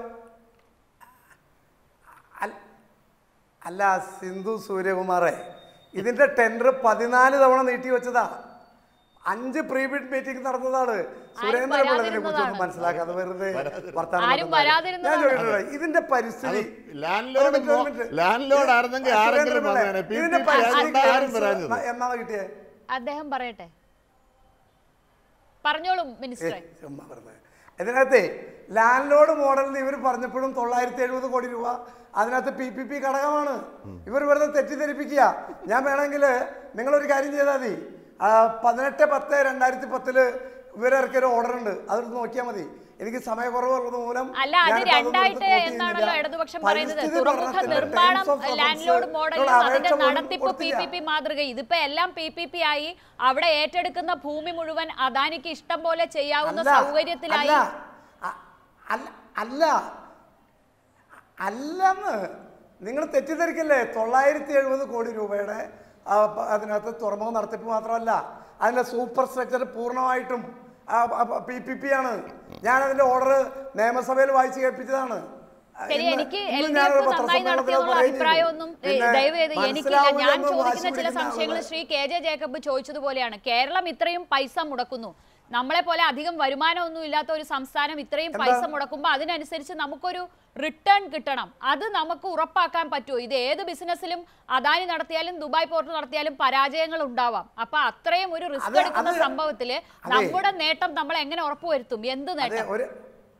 അല്ല സിന്ധു സൂര്യകുമാറെ ഇതിന്റെ ടെൻഡർ പതിനാല് തവണ നീട്ടി വെച്ചതാ അഞ്ച് പ്രീ ബിഡ് മീറ്റിംഗ് നടന്നതാണ് സുരേന്ദ്രൻ പിള്ളതിനെ കുറിച്ചൊന്നും വരാതിരുന്നതാണ്. മനസ്സിലാക്കാതെ വെറുതെ വർത്താനം ആരും പറഞ്ഞതാണ്. വരാതിരുന്നതാണ്. ഞാൻ ചോദിക്കട്ടെ ഇതിന്റെ പരിസ്ഥിതി ലാൻഡ് ലോഡ് ഒരു മിനിറ്റ്, ഒരു മിനിറ്റ്. ലാൻഡ് ലോഡ് ആയിരുന്നെങ്കിൽ സുരേന്ദ്രൻ ആരെങ്കിലും പിള്ള, പറഞ്ഞേനെ. പി ഇതിന്റെ പി പി പരിസ്ഥിതി ആയിരുന്നെങ്കിൽ ആരും clearance പറഞ്ഞത്. എന്നാണ് കിട്ടിയേ അദ്ദേഹം പറയട്ടെ പറഞ്ഞോളും മിനിസ്റ്ററെ ഏയ്, ചുമ്മാ പറഞ്ഞത്. ഇതിനകത്തെ ലാൻഡ് ലോഡ് മോഡലിൽ ഇവർ പറഞ്ഞപ്പോഴും തൊള്ളായിരത്തി എഴുപത് കോടി രൂപ അതിനകത്ത് പി പി പി ഘടകമാണ് ഇവർ വെറുതെ തെറ്റിദ്ധരിപ്പിക്കുക ഞാൻ വേണമെങ്കിൽ നിങ്ങളൊരു കാര്യം ചെയ്താൽ മതി ആ, പതിനെട്ട് പത്ത് രണ്ടായിരത്തി പത്തില് ഇവരിറക്കിയ ഒരു ഓർഡർ ഉണ്ട് അതെടുത്ത് നോക്കിയാൽ മതി എനിക്ക് സമയക്കുറവുള്ളത് മൂലം അല്ല അത് ഞാനിപ്പോ അതൊന്നും രണ്ടായിട്ട് എടുത്ത് quote എന്നാണല്ലോ ചെയ്യുന്നില്ല. ഇടതുപക്ഷം പറയുന്നത് പരിസ്ഥിതി തുറമുഖ പഠനത്തിന്റെ നിർമ്മാണം terms of land reference lord മോഡലും ഇതിനോട് അതിന്റെ അപേക്ഷ പോലും നടത്തിപ്പ് പി കൊടുത്തില്ല. പി പി മാതൃക ഇതിപ്പോ എല്ലാം പി പി പി ആയി അവിടെ ഏറ്റെടുക്കുന്ന ഭൂമി മുഴുവൻ അദാനിക്ക് ഇഷ്ടം പോലെ ചെയ്യാവുന്ന അല്ല, സൗകര്യത്തിലായി അല്ല, അ- അല്ല അല്ല അല്ലെന്ന് നിങ്ങൾ തെറ്റിദ്ധരിക്കല്ലേ തൊള്ളായിരത്തി എഴുപത് കോടി രൂപയുടെ ആ, പ- അതിനകത്ത് തുറമുഖ നടത്തിപ്പ് മാത്രമല്ല അതിൻ്റെ സൂപ്പർ സ്ട്രക്ചർ പൂർണ്ണമായിട്ടും പി പി പി ആണ് ഞാൻ അതിൻ്റെ ഓർഡർ നിയമസഭയിൽ വായിച്ചു കേൾപ്പിച്ചതാണ് ശരി ഇന്ന് എനിക്ക് ഇന്ന് എൽ ഡി ഞാനൊരു എഫ് നന്നായി പത്രസമ്മേളനത്തിൽ നടത്തിയെന്നുള്ള പറയുകയും ചെയ്തു. അഭിപ്രായമൊന്നും ഏ, പിന്നെ ദയവ് ചെയ്ത് എനിക്കില്ല ഞാൻ മനസ്സിലാവില്ലെന്ന് ചോദിക്കുന്ന വാശി ചില പിടിക്കുന്ന സംശയങ്ങൾ ആളുകൾ. ശ്രീ കെ ജെ ജേക്കബ് ചോദിച്ചതുപോലെയാണ് കേരളം ഇത്രയും പൈസ മുടക്കുന്നു നമ്മളെ പോലെ അധികം വരുമാനമൊന്നും ഇല്ലാത്ത ഒരു സംസ്ഥാനം ഇത്രയും എന്താ? പൈസ മുടക്കുമ്പോൾ അതിനനുസരിച്ച് നമുക്കൊരു റിട്ടേൺ കിട്ടണം അത് നമുക്ക് ഉറപ്പാക്കാൻ പറ്റുമോ ഇത് ഏത് ബിസിനസ്സിലും അദാനി നടത്തിയാലും ദുബായ് പോർട്ട് നടത്തിയാലും പരാജയങ്ങൾ ഉണ്ടാവാം അപ്പൊ അത്രയും ഒരു റിസ്ക് അത് എടുക്കുന്ന അത് സംഭവത്തില് അതെ. നമ്മുടെ നേട്ടം നമ്മൾ എങ്ങനെ ഉറപ്പുവരുത്തും എന്ത് അതെ നേട്ടം ഒരു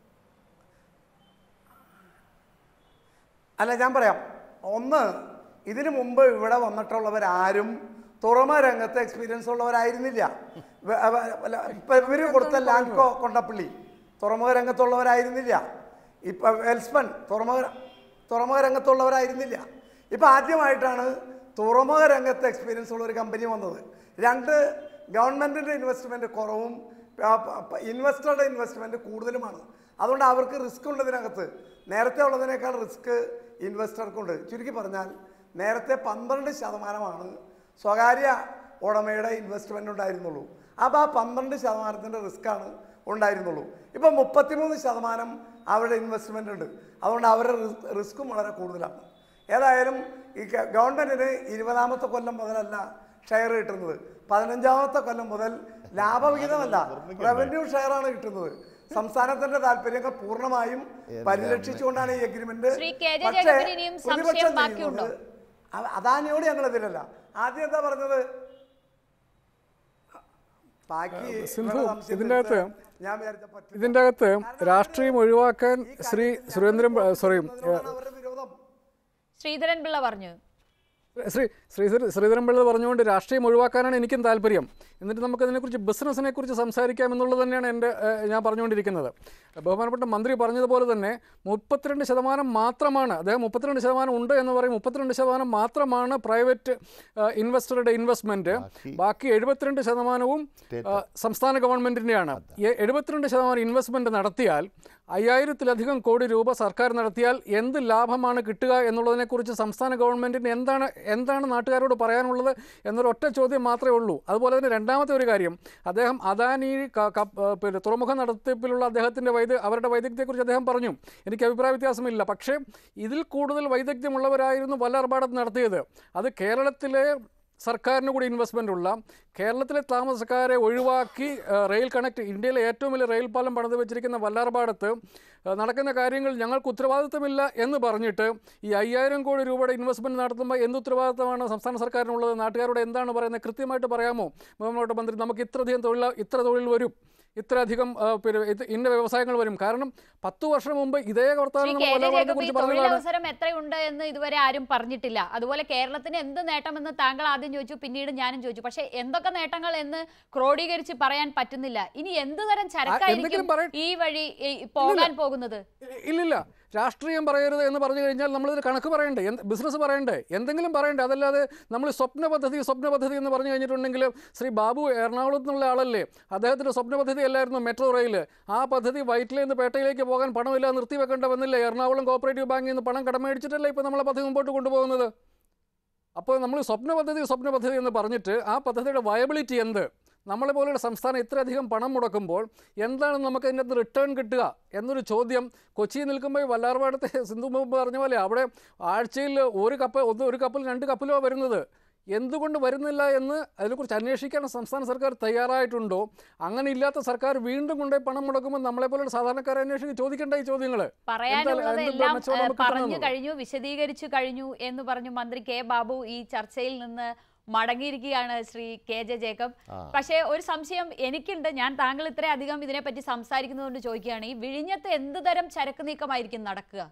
അല്ല ഞാൻ പറയാം ഒന്ന് ഇതിനു മുമ്പ് ഇവിടെ വന്നിട്ടുള്ളവരാരും തുറമ രംഗത്ത് എക്സ്പീരിയൻസ് ഉള്ളവരായിരുന്നില്ല വ- അവ- അല്ല, ഇപ്പൊ ഇവര് കൊടുത്ത ലാൻഡ്കോ കൊണ്ടപ്പള്ളി തുറമുഖ രംഗത്തുള്ളവരായിരുന്നില്ല ഇപ്പൊ വെൽസ്പൺ തുറമുഖ തുറമുഖ രംഗത്തുള്ളവരായിരുന്നില്ല ഇപ്പൊ ആദ്യമായിട്ടാണ് തുറമുഖ രംഗത്ത് എക്സ്പീരിയൻസ് ഉള്ള ഒരു കമ്പനി വന്നത് രണ്ട് ഗവൺമെന്റിന്റെ ഇൻവെസ്റ്റ്മെന്റ് കുറവും ഇൻവെസ്റ്ററുടെ ഇൻവെസ്റ്റ്മെന്റ് കൂടുതലുമാണ് അതുകൊണ്ട് അവർക്ക് റിസ്ക് ഉണ്ട് ഇതിനകത്ത് നേരത്തെ ഉള്ളതിനേക്കാൾ റിസ്ക് ഇൻവെസ്റ്റർക്കുണ്ട് ചുരുക്കി പറഞ്ഞാൽ നേരത്തെ പന്ത്രണ്ട് ശതമാനമാണ് സ്വകാര്യ ഉടമയുടെ ഇൻവെസ്റ്റ്മെന്റ് ഉണ്ടായിരുന്നുള്ളൂ അപ്പോൾ ആ പന്ത്രണ്ട് ശതമാനത്തിൻ്റെ റിസ്ക്കാണ് ഉണ്ടായിരുന്നുള്ളൂ ഇപ്പം മുപ്പത്തിമൂന്ന് ശതമാനം അവരുടെ ഇൻവെസ്റ്റ്മെന്റ് ഉണ്ട് അതുകൊണ്ട് അവരുടെ റിസ്ക്കും വളരെ കൂടുതലാണ് ഏതായാലും ഈ ഗ- ഗവൺമെന്റിന് ഇരുപതാമത്തെ കൊല്ലം മുതലല്ല ഷെയർ കിട്ടുന്നത് പതിനഞ്ചാമത്തെ കൊല്ലം മുതൽ ലാഭവിഹിതമല്ല റവന്യൂ ഷെയറാണ് കിട്ടുന്നത് സംസ്ഥാനത്തിന്റെ താല്പര്യങ്ങൾ പൂർണ്ണമായും പരിരക്ഷിച്ചുകൊണ്ടാണ് ഈ എഗ്രിമെന്റ് ശ്രീ കെ ജെ ജേക്കബിന് ഇനിയും സംശയം ബാക്കിയുണ്ടോ? അദാനിയോട് ഞങ്ങൾ ഇതിലല്ല ആദ്യം എന്താ പറഞ്ഞത് ബാക്കി സിന്ധു, വേറെ സംശയം ഇതിൻ്റെ അകത്ത് തീർത്ത് ഞാൻ വിചാരിച്ച പറ്റില്ല. ഇതിൻ്റെ അകത്ത് രാഷ്ട്രീയം ഒഴിവാക്കാൻ ശ്രീ സുരേന്ദ്രൻ സോറി അതിനോടാണ് അവരുടെ വിരോധം ശ്രീധരൻ പിള്ള പറഞ്ഞു ശ്രീ ശ്രീ ശ്രീധരൻപിള്ള പറഞ്ഞുകൊണ്ട് രാഷ്ട്രീയം ഒഴിവാക്കാനാണ് എനിക്കും താല്പര്യം എന്നിട്ട് നമുക്കതിനെക്കുറിച്ച് ബിസിനസ്സിനെ കുറിച്ച് സംസാരിക്കാം എന്നുള്ളത് തന്നെയാണ് എൻ്റെ ഏഹ്, ഞാൻ പറഞ്ഞുകൊണ്ടിരിക്കുന്നത് ബഹുമാനപ്പെട്ട മന്ത്രി പറഞ്ഞതുപോലെ തന്നെ മുപ്പത്തിരണ്ട് ശതമാനം മാത്രമാണ് അദ്ദേഹം മുപ്പത്തിരണ്ട് ശതമാനം ഉണ്ട് എന്ന് പറയും മുപ്പത്തിരണ്ട് ശതമാനം മാത്രമാണ് പ്രൈവറ്റ് ഇൻവെസ്റ്ററുടെ ഇൻവെസ്റ്റ്മെൻറ്റ് ബാക്കി എഴുപത്തിരണ്ട് ശതമാനവും ആ, സംസ്ഥാന ഗവൺമെൻറ്റിൻ്റെയാണ് എഴുപത്തിരണ്ട് ശതമാനം ഇൻവെസ്റ്റ്മെൻറ്റ് നടത്തിയാൽ അയ്യായിരത്തിലധികം കോടി രൂപ സർക്കാർ നടത്തിയാൽ എന്ത് ലാഭമാണ് കിട്ടുക എന്നുള്ളതിനെക്കുറിച്ച് സംസ്ഥാന ഗവൺമെൻറ്റിന് എന്താണ് എന്താണ് നാട്ടുകാരോട് പറയാനുള്ളത് എന്നൊരു ഒറ്റ ചോദ്യം മാത്രമേ ഉള്ളൂ അതുപോലെ തന്നെ രണ്ടാമത്തെ ഒരു കാര്യം അദ്ദേഹം അദാനി ക- ക- ഏഹ് പിന്നെ തുറമുഖ നടത്തിപ്പിലുള്ള അദ്ദേഹത്തിൻ്റെ വൈദ്യ അവരുടെ വൈദഗ്ധ്യത്തെക്കുറിച്ച് അദ്ദേഹം പറഞ്ഞു എനിക്ക് അഭിപ്രായ വ്യത്യാസമില്ല പക്ഷേ ഇതിൽ കൂടുതൽ വൈദഗ്ധ്യമുള്ളവരായിരുന്നു വല്ലാർപാടത്ത് നടത്തിയത് അത് കേരളത്തിലെ സർക്കാരിന് കൂടി ഇൻവെസ്റ്റ്മെൻ്റ് ഉള്ള കേരളത്തിലെ താമസക്കാരെ ഒഴിവാക്കി ആ, റെയിൽ കണക്ട് ഇന്ത്യയിലെ ഏറ്റവും വലിയ റെയിൽ പാലം പണിത് വെച്ചിരിക്കുന്ന വല്ലാർപാടത്ത് ആ, നടക്കുന്ന കാര്യങ്ങൾ ഞങ്ങൾക്ക് ഉത്തരവാദിത്തമില്ല എന്ന് പറഞ്ഞിട്ട് ഈ അയ്യായിരം കോടി രൂപയുടെ ഇൻവെസ്റ്റ്മെൻറ്റ് നടത്തുമ്പോൾ എന്ത് ഉത്തരവാദിത്തമാണ് സംസ്ഥാന സർക്കാരിനുള്ളത് നാട്ടുകാരോട് എന്താണ് പറയുന്നത് കൃത്യമായിട്ട് പറയാമോ ബഹുമാനപ്പെട്ട മന്ത്രി നമുക്ക് ഇത്രയധികം തൊഴിൽ ഇത്ര തൊഴിൽ വരും ഇത്രയധികം ആ, പിന്നെ ഇത് ഇന്ന വ്യവസായങ്ങൾ വരും കാരണം പത്ത് വർഷം മുമ്പ് ഇതേ ശ്രീ വർത്തമാനം കെ നമ്മൾ ജെ വല്ലാർപാടത്തെ ജേക്കബ് ഈ കുറിച്ച് പറഞ്ഞതാണ് തൊഴിലവസരം എത്രയുണ്ട് എന്ന് ഇതുവരെ ആരും പറഞ്ഞിട്ടില്ല അതുപോലെ കേരളത്തിന് എന്ത് നേട്ടമെന്ന് താങ്കൾ ആദ്യം ചോദിച്ചു പിന്നീട് ഞാനും ചോദിച്ചു പക്ഷേ എന്തൊക്കെ നേട്ടങ്ങൾ എന്ന് ക്രോഡീകരിച്ച് പറയാൻ പറ്റുന്നില്ല ഇനി എന്ത് തരം ചരക്കായിരിക്കും എന്തെങ്കിലും പറയ- ഈ വഴി ഈ പോകാൻ പോകുന്നത് ഇല്ലില്ല രാഷ്ട്രീയം പറയരുത് എന്ന് പറഞ്ഞു കഴിഞ്ഞാൽ നമ്മളിതിൽ കണക്ക് പറയണ്ടേ എന്ത് ബിസിനസ് പറയണ്ടേ എന്തെങ്കിലും പറയണ്ടേ അതല്ലാതെ നമ്മൾ സ്വപ്ന പദ്ധതി സ്വപ്ന പദ്ധതി എന്ന് പറഞ്ഞു കഴിഞ്ഞിട്ടുണ്ടെങ്കിൽ ശ്രീ ബാബു എറണാകുളത്ത് നിന്നുള്ള ആളല്ലേ അദ്ദേഹത്തിൻ്റെ സ്വപ്ന പദ്ധതി അല്ലായിരുന്നു മെട്രോ റെയിൽ ആ പദ്ധതി വൈറ്റിൽ നിന്ന് പേട്ടയിലേക്ക് പോകാൻ പണമില്ല നിർത്തി വെക്കേണ്ട വന്നില്ലേ എറണാകുളം കോപ്പറേറ്റീവ് ബാങ്കിൽ നിന്ന് പണം കടമേടിച്ചിട്ടല്ലേ ഇപ്പോൾ നമ്മളെ പദ്ധതി മുമ്പോട്ട് കൊണ്ടുപോകുന്നത് അപ്പോൾ നമ്മൾ സ്വപ്ന പദ്ധതി സ്വപ്ന പദ്ധതി എന്ന് പറഞ്ഞിട്ട് ആ പദ്ധതിയുടെ വയബിലിറ്റി എന്ത് നമ്മളെ പോലെയുള്ള സംസ്ഥാനം ഇത്രയധികം പണം മുടക്കുമ്പോൾ എന്താണ് നമുക്ക് അതിൻ്റെ അകത്ത് റിട്ടേൺ കിട്ടുക എന്നൊരു ചോദ്യം കൊച്ചിയിൽ നിൽക്കുമ്പോൾ ഈ വല്ലാർപാടത്തെ സിന്ധു മുമ്പ് പറഞ്ഞ പോലെ അവിടെ ആഴ്ചയിൽ ഒരു കപ്പൽ ഒന്ന് ഒരു കപ്പൽ രണ്ട് കപ്പലോ വരുന്നത് എന്തുകൊണ്ട് വരുന്നില്ല എന്ന് അതിനെക്കുറിച്ച് അന്വേഷിക്കാൻ സംസ്ഥാന സർക്കാർ തയ്യാറായിട്ടുണ്ടോ അങ്ങനെ ഇല്ലാത്ത സർക്കാർ വീണ്ടും കൊണ്ടുപോയി പണം മുടക്കുമ്പോൾ നമ്മളെപ്പോലുള്ള സാധാരണക്കാരെ അന്വേഷിച്ച് ചോദിക്കേണ്ട ഈ ചോദ്യങ്ങൾ പറയാനുള്ളത് എന്ത് എല്ലാം മെച്ചമാണ് ഏഹ്, നമുക്ക് പറഞ്ഞു കിട്ടുന്നത്? കഴിഞ്ഞു വിശദീകരിച്ചു കഴിഞ്ഞു എന്ന് പറഞ്ഞു മന്ത്രി കെ ബാബു ഈ ചർച്ചയിൽ നിന്ന് മടങ്ങിയിരിക്കുകയാണ് ശ്രീ കെ ജെ ജേക്കബ് ആ. പക്ഷേ ഒരു സംശയം എനിക്കുണ്ട് ഞാൻ താങ്കൾ ഇത്രയധികം ഇതിനെപ്പറ്റി സംസാരിക്കുന്നതുകൊണ്ട് ചോദിക്കുകയാണ് ഈ വിഴിഞ്ഞത്ത് എന്ത് തരം ചരക്ക് നീക്കമായിരിക്കും നടക്കുക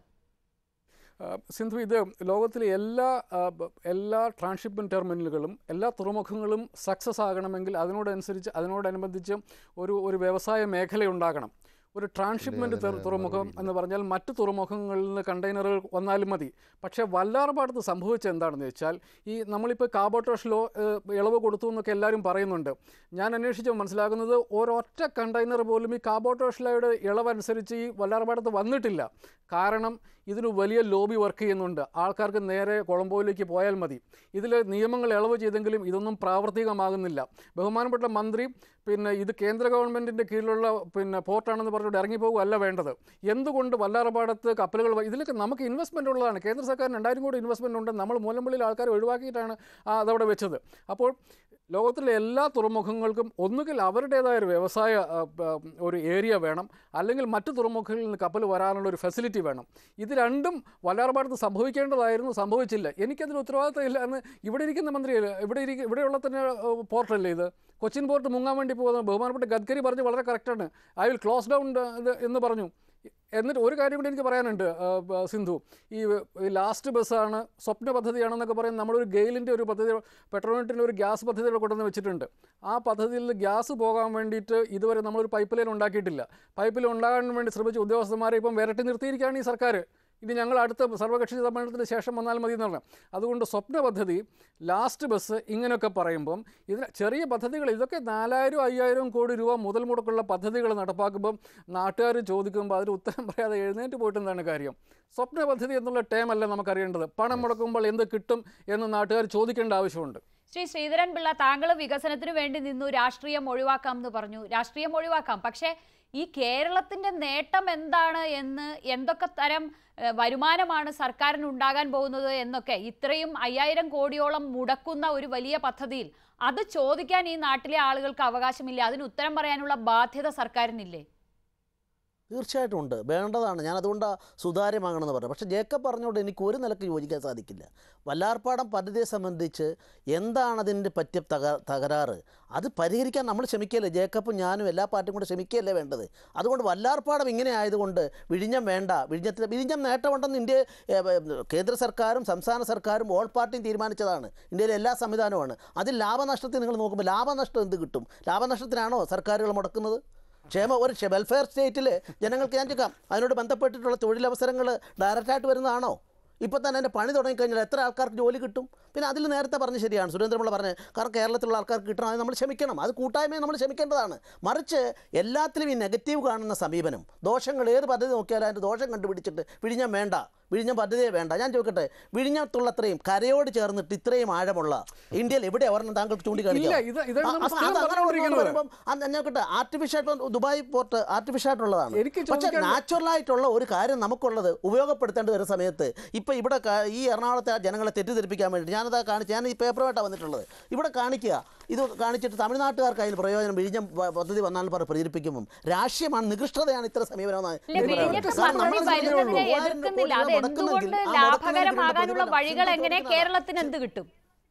ആ, സിന്ധു ഇത് ലോകത്തിലെ എല്ലാ ആ, ബ- എല്ലാ ട്രാൻസ്ഷിപ്മെൻറ്റ് ടെർമിനലുകളും എല്ലാ തുറമുഖങ്ങളും സക്സസ് ആകണമെങ്കിൽ അതിനോടനുസരിച്ച് അതിനോടനുബന്ധിച്ച് ഒരു ഒരു വ്യവസായ മേഖല ഉണ്ടാകണം ഒരു ട്രാൻസ്ഷിപ്മെൻറ്റ് തുറമുഖം എന്ന് പറഞ്ഞാൽ മറ്റ് തുറമുഖങ്ങളിൽ നിന്ന് കണ്ടെയ്നറുകൾ വന്നാലും മതി പക്ഷേ വല്ലാർപാടത്ത് സംഭവിച്ചത് എന്താണെന്ന് വെച്ചാൽ ഈ നമ്മളിപ്പോൾ കാബോട്ടോഷിലോ ഇളവ് കൊടുത്തു എന്നൊക്കെ എല്ലാവരും പറയുന്നുണ്ട് ഞാൻ അന്വേഷിച്ച് മനസ്സിലാക്കുന്നത് ഒരൊറ്റ കണ്ടെയ്നർ പോലും ഈ കാബോട്ടോഷിലയുടെ ഇളവനുസരിച്ച് ഈ വല്ലാർപാടത്ത് വന്നിട്ടില്ല കാരണം ഇതിന് വലിയ ലോബി വർക്ക് ചെയ്യുന്നുണ്ട് ആൾക്കാർക്ക് നേരെ കൊളംബോയിലേക്ക് പോയാൽ മതി ഇതിൽ നിയമങ്ങൾ ഇളവ് ചെയ്തെങ്കിലും ഇതൊന്നും പ്രാവർത്തികമാകുന്നില്ല ബഹുമാനപ്പെട്ട മന്ത്രി പിന്നെ ഇത് കേന്ദ്ര ഗവൺമെൻറ്റിൻ്റെ കീഴിലുള്ള പിന്നെ പോർട്ടാണെന്ന് പറഞ്ഞിട്ട് ഇറങ്ങിപ്പോകുകയല്ല വേണ്ടത് എന്തുകൊണ്ട് വല്ലാറപാടത്ത് കപ്പലുകൾ വ- ഇതിലൊക്കെ നമുക്ക് ഇൻവെസ്റ്റ്മെൻ്റ് ഉള്ളതാണ് കേന്ദ്ര സർക്കാരിന് രണ്ടായിരം കോടി ഇൻവെസ്റ്റ്മെൻ്റ് ഉണ്ട് നമ്മൾ മൂലമ്പള്ളിയിൽ ആൾക്കാർ ഒഴിവാക്കിയിട്ടാണ് ആ അതവിടെ വെച്ചത് അപ്പോൾ ലോകത്തിലെ എല്ലാ തുറമുഖങ്ങൾക്കും ഒന്നുകിൽ അവരുടേതായ ഒരു വ്യവസായ ആ, പ- ഒരു ഏരിയ വേണം അല്ലെങ്കിൽ മറ്റു തുറമുഖങ്ങളിൽ നിന്ന് കപ്പൽ വരാനുള്ള ഒരു ഫെസിലിറ്റി വേണം ഇത് രണ്ടും വല്ലാർപാടത്ത് സംഭവിക്കേണ്ടതായിരുന്നു സംഭവിച്ചില്ല എനിക്കതിൽ ഉത്തരവാദിത്തമില്ല എന്ന് ഇവിടെ ഇരിക്കുന്ന മന്ത്രിയല്ല ഇവിടെ ഇരിക്കുന്ന ഇവിടെയുള്ള തന്നെ ഏഹ്, പോർട്ടല്ലേ ഇത് കൊച്ചിൻ പോർട്ട് മുങ്ങാൻ വേണ്ടി പോകുന്ന ബഹുമാനപ്പെട്ട ഗഡ്കരി പറഞ്ഞ് വളരെ കറക്റ്റാണ് ഐ വിൽ ക്ലോസ് ഡൗൺ എന്ന് പറഞ്ഞു എന്നിട്ട് ഒരു കാര്യം കൂടി എനിക്ക് പറയാനുണ്ട് ആ, ബ- സിന്ധു ഈ ലാസ്റ്റ് ബസ്സാണ് സ്വപ്ന പദ്ധതിയാണെന്നൊക്കെ പറയുന്നത് നമ്മളൊരു ഗെയിലിൻ്റെ ഒരു പദ്ധതി പെട്രോളിൻ്റെ ഒരു ഗ്യാസ് പദ്ധതി ഇവിടെ കൊണ്ടുവന്ന് വെച്ചിട്ടുണ്ട് ആ പദ്ധതിയിൽ ഗ്യാസ് പോകാൻ വേണ്ടിയിട്ട് ഇതുവരെ നമ്മളൊരു പൈപ്പ് ലൈൻ ഉണ്ടാക്കിയിട്ടില്ല പൈപ്പ് ലൈൻ ഉണ്ടാകാൻ വേണ്ടി ശ്രമിച്ച ഉദ്യോഗസ്ഥന്മാരെ ഇപ്പം വിരട്ടി നിർത്തിയിരിക്കുകയാണ് ഈ സർക്കാർ ഇനി ഞങ്ങൾ അടുത്ത സർവകക്ഷി സമ്മേളനത്തിന് ശേഷം വന്നാൽ മതി എന്ന് പറഞ്ഞു അതുകൊണ്ട് സ്വപ്ന പദ്ധതി ലാസ്റ്റ് ബസ് ഇങ്ങനെയൊക്കെ പറയുമ്പം ഇതിന് ചെറിയ പദ്ധതികൾ ഇതൊക്കെ നാലായിരം അയ്യായിരം കോടി രൂപ മുതൽ മുടക്കുള്ള പദ്ധതികൾ നടപ്പാക്കുമ്പം നാട്ടുകാർ ചോദിക്കുമ്പോൾ അതിന് ഉത്തരം പറയാതെ എഴുന്നേറ്റ് പോയിട്ട് എന്താണ് കാര്യം സ്വപ്ന പദ്ധതി എന്നുള്ള ടേം അല്ല നമുക്കറിയേണ്ടത് പണം മുടക്കുമ്പോൾ എന്ത് കിട്ടും എന്ന് നാട്ടുകാർ ചോദിക്കേണ്ട ആവശ്യമുണ്ട് ശ്രീ ശ്രീധരൻ പിള്ള താങ്കൾ വികസനത്തിന് വേണ്ടി നിന്നു രാഷ്ട്രീയം ഒഴിവാക്കാം എന്ന് പറഞ്ഞു രാഷ്ട്രീയം ഒഴിവാക്കാം പക്ഷേ ഈ കേരളത്തിന്റെ നേട്ടം എന്താണ് എന്ന് എന്തൊക്കെ തരം ഏഹ്, വരുമാനമാണ് സർക്കാരിന് ഉണ്ടാകാൻ പോകുന്നത് എന്നൊക്കെ ഇത്രയും അയ്യായിരം കോടിയോളം മുടക്കുന്ന ഒരു വലിയ പദ്ധതിയിൽ അത് ചോദിക്കാൻ ഈ നാട്ടിലെ ആളുകൾക്ക് അവകാശമില്ല അതിന് ഉത്തരം പറയാനുള്ള ബാധ്യത സർക്കാരിനില്ലേ തീർച്ചയായിട്ടും ഉണ്ട് വേണ്ടതാണ് ഞാൻ അതുകൊണ്ടാണ് സുതാര്യമാകണമെന്ന് പറഞ്ഞത് പക്ഷേ ജേക്കബ് പറഞ്ഞുകൊണ്ട് എനിക്ക് ഒരു നിലക്ക് യോജിക്കാൻ സാധിക്കില്ല വല്ലാർപ്പാടം പദ്ധതിയെ സംബന്ധിച്ച് എന്താണ് അതിൻ്റെ പറ്റിയ തക തകരാറ് അത് പരിഹരിക്കാൻ നമ്മൾ ശ്രമിക്കല്ലേ ജേക്കബും ഞാനും എല്ലാ പാർട്ടിയും കൂടെ ശ്രമിക്കുകയല്ലേ വേണ്ടത് അതുകൊണ്ട് വല്ലാർപ്പാടം ഇങ്ങനെ ആയതുകൊണ്ട് വിഴിഞ്ഞം വേണ്ട വിഴിഞ്ഞത്തിൽ വിഴിഞ്ഞം നേട്ടമുണ്ടെന്ന് ഇന്ത്യ ഏ, ഏ, കേന്ദ്ര സർക്കാരും സംസ്ഥാന സർക്കാരും ഓൾ പാർട്ടിയും തീരുമാനിച്ചതാണ് ഇന്ത്യയിലെ എല്ലാ സംവിധാനവുമാണ് അതിൽ ലാഭനഷ്ടത്തിൽ നിങ്ങൾ നോക്കുമ്പോൾ ലാഭനഷ്ടം എന്ത് കിട്ടും ലാഭനഷ്ടത്തിനാണോ സർക്കാരുകൾ മുടക്കുന്നത് ക്ഷേമ ഒരു ക്ഷേ- വെൽഫെയർ സ്റ്റേറ്റിൽ ജനങ്ങൾക്ക് ഞാൻ ചോദിക്കാം അതിനോട് ബന്ധപ്പെട്ടിട്ടുള്ള തൊഴിലവസരങ്ങൾ ഡയറക്റ്റായിട്ട് വരുന്നതാണോ ഇപ്പോൾ തന്നെ അതിൻ്റെ പണി തുടങ്ങിക്കഴിഞ്ഞാൽ എത്ര ആൾക്കാർക്ക് ജോലി കിട്ടും പിന്നെ അതിൽ നേരത്തെ പറഞ്ഞ് ശരിയാണ് സുരേന്ദ്രപിള്ള പറഞ്ഞത് കാരണം കേരളത്തിലുള്ള ആൾക്കാർക്ക് കിട്ടണം അത് നമ്മൾ ക്ഷമിക്കണം അത് കൂട്ടായ്മയെ നമ്മൾ ക്ഷമിക്കേണ്ടതാണ് മറിച്ച് എല്ലാത്തിലും ഈ നെഗറ്റീവ് കാണുന്ന സമീപനം ദോഷങ്ങൾ ഏത് പദ്ധതി നോക്കിയാലും അതിൻ്റെ ദോഷം കണ്ടുപിടിച്ചിട്ട് വിഴിഞ്ഞം വേണ്ട വിഴിഞ്ഞം പദ്ധതിയെ വേണ്ട ഞാൻ ചോദിക്കട്ടെ വിഴിഞ്ഞത്തുള്ളത്രയും കരയോട് ചേർന്നിട്ട് ഇത്രയും ആഴമുള്ള ഇന്ത്യയിൽ എവിടെ ഒരെണ്ണം താങ്കൾക്ക് ചൂണ്ടിക്കാണിക്കാം ഇല്ല, ഇത് ഇതാണ് ആ, നമ്മൾ അപ്പൊ സ്ഥിരം അത് അങ്ങനെ പറഞ്ഞുകൊണ്ടിരിക്കുന്നത്. വരുമ്പം അത് ഞാൻ നോക്കട്ടെ ആർട്ടിഫിഷ്യൽ ദുബായ് പോർട്ട് ആർട്ടിഫിഷ്യൽ ആയിട്ടുള്ളതാണ് എനിക്ക് പക്ഷേ ചോദിക്കാൻ- നാച്ചുറൽ ആയിട്ടുള്ള ഒരു കാര്യം നമുക്കുള്ളത് ഉപയോഗപ്പെടുത്തേണ്ടി വരുന്ന സമയത്ത് ഇപ്പോൾ ഇവിടെ കാ- ഈ എറണാകുളത്തെ ജനങ്ങളെ തെറ്റിദ്ധരിപ്പിക്കാൻ വേണ്ടി ഞാനത് കാണിച്ച് ഞാൻ ഈ പേപ്പറുമായിട്ടാണ് വന്നിട്ടുള്ളത് ഇവിടെ കാണിക്കുക ഇത് കാണിച്ചിട്ട് തമിഴ്നാട്ടുകാർക്ക് അതിൽ പ്രയോജനം വിഴിഞ്ഞം പ- പദ്ധതി വന്നാൽ പറഞ്ഞ് പ്രചരിപ്പിക്കുമ്പം രാഷ്ട്രീയമാണ് നികൃഷ്ടതയാണ് ഇത്ര സമീപനമെന്ന് ഇല്ല എനിക്ക് വിഴിഞ്ഞത്ത് പറയാനുള്ളത്. കാരണം പദ്ധതി നമ്മൾ വരുന്നതിനെ മൂവായിരം എതിർക്കുന്നില്ല കോടി അത് രൂപ മുടക്കുന്നെങ്കിൽ എന്തുകൊണ്ട് ആ മുടക്കുന്നതിന് ലാഭകരമാകാനുള്ള പ്രതിഫലം വഴികൾ എങ്ങനെ ചോദിക്കുന്നതാണ്. കേരളത്തിന് എന്ത് കിട്ടും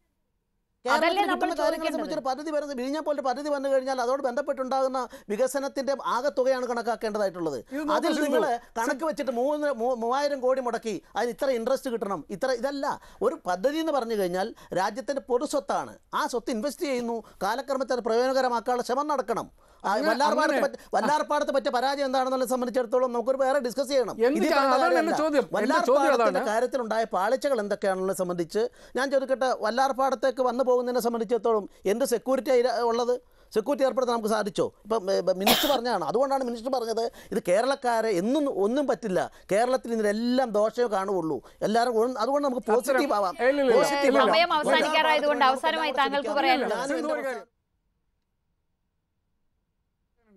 അതല്ലേ കേരളത്തിൽ നമ്മൾ കിട്ടുന്ന കാര്യങ്ങളെ ചോദിക്കേണ്ടത്. സംബന്ധിച്ച് ഒരു പദ്ധതി വരുന്നത് വിഴിഞ്ഞ പോലെ പദ്ധതി വന്നു കഴിഞ്ഞാൽ അതോട് ബന്ധപ്പെട്ടുണ്ടാകുന്ന വികസനത്തിന്റെ ആകത്തുകയാണ് കണക്കാക്കേണ്ടതായിട്ടുള്ളത് ഇത് നോക്കൂ അതിൽ സിന്ധു. നിങ്ങൾ കണക്ക് വെച്ചിട്ട് മൂന്ന് മൂ- മൂവായിരം കോടി മുടക്കി അതിന് ഇത്ര ഇൻട്രസ്റ്റ് കിട്ടണം ഇത്ര ഇതല്ല ഒരു പദ്ധതി എന്ന് പറഞ്ഞു കഴിഞ്ഞാൽ രാജ്യത്തിന്റെ പൊതുസ്വത്താണ് ആ സ്വത്ത് ഇൻവെസ്റ്റ് ചെയ്യുന്നു കാലക്രമത്തിൽ അത് പ്രയോജനകരമാക്കാനുള്ള ശ്രമം നടക്കണം ആ അങ്ങനെ- വല്ലാർപാടത്ത് അങ്ങനെ- പറ്റ- വല്ലാർപാടത്ത് പറ്റിയ പരാജയം എന്താണെന്നുള്ളത് സംബന്ധിച്ചിടത്തോളം നമുക്കൊരു വേറെ ഡിസ്കസ് ചെയ്യണം എന്ത് ഇത് ഈ പറയുന്ന അതാണ് എൻ്റെ കാര്യമല്ല. ചോദ്യം. എൻ്റെ ചോദ്യം വല്ലാർപാടത്തിന്റെ അതാണ്. കാര്യത്തിലുണ്ടായ പാളിച്ചകൾ എന്തൊക്കെയാണെന്നുള്ളത് സംബന്ധിച്ച് ഞാൻ ചോദിക്കട്ടെ വല്ലാർപാടത്തേക്ക് വന്നു പോകുന്നതിനെ സംബന്ധിച്ചിടത്തോളം എന്ത് സെക്യൂരിറ്റി ഉള്ളത് സെക്യൂരിറ്റി ഏർപ്പെടുത്താൻ നമുക്ക് സാധിച്ചോ ഇപ്പം മിനിസ്റ്റർ പറഞ്ഞതാണ് അതുകൊണ്ടാണ് മിനിസ്റ്റർ പറഞ്ഞത് ഇത് കേരളക്കാരെ എന്നും ഒന്നും പറ്റില്ല കേരളത്തിൽ ഇതിനെല്ലാം ദോഷമേ കാണുകയുള്ളൂ എല്ലാവരും ഒന്ന് അതുകൊണ്ട് നമുക്ക് പോസിറ്റീവ് ആവാം ഇല്ല, ഇല്ല, ഇല്ല. Positive ഇല്ല, ആവാം. സമയം അവസാനിക്കാറായതുകൊണ്ട് അവസാനമായി താങ്കൾക്ക് ഞാനും പറയാനുള്ളത്. എൻ്റെ സിന്ധു ഒരു കാര്യം.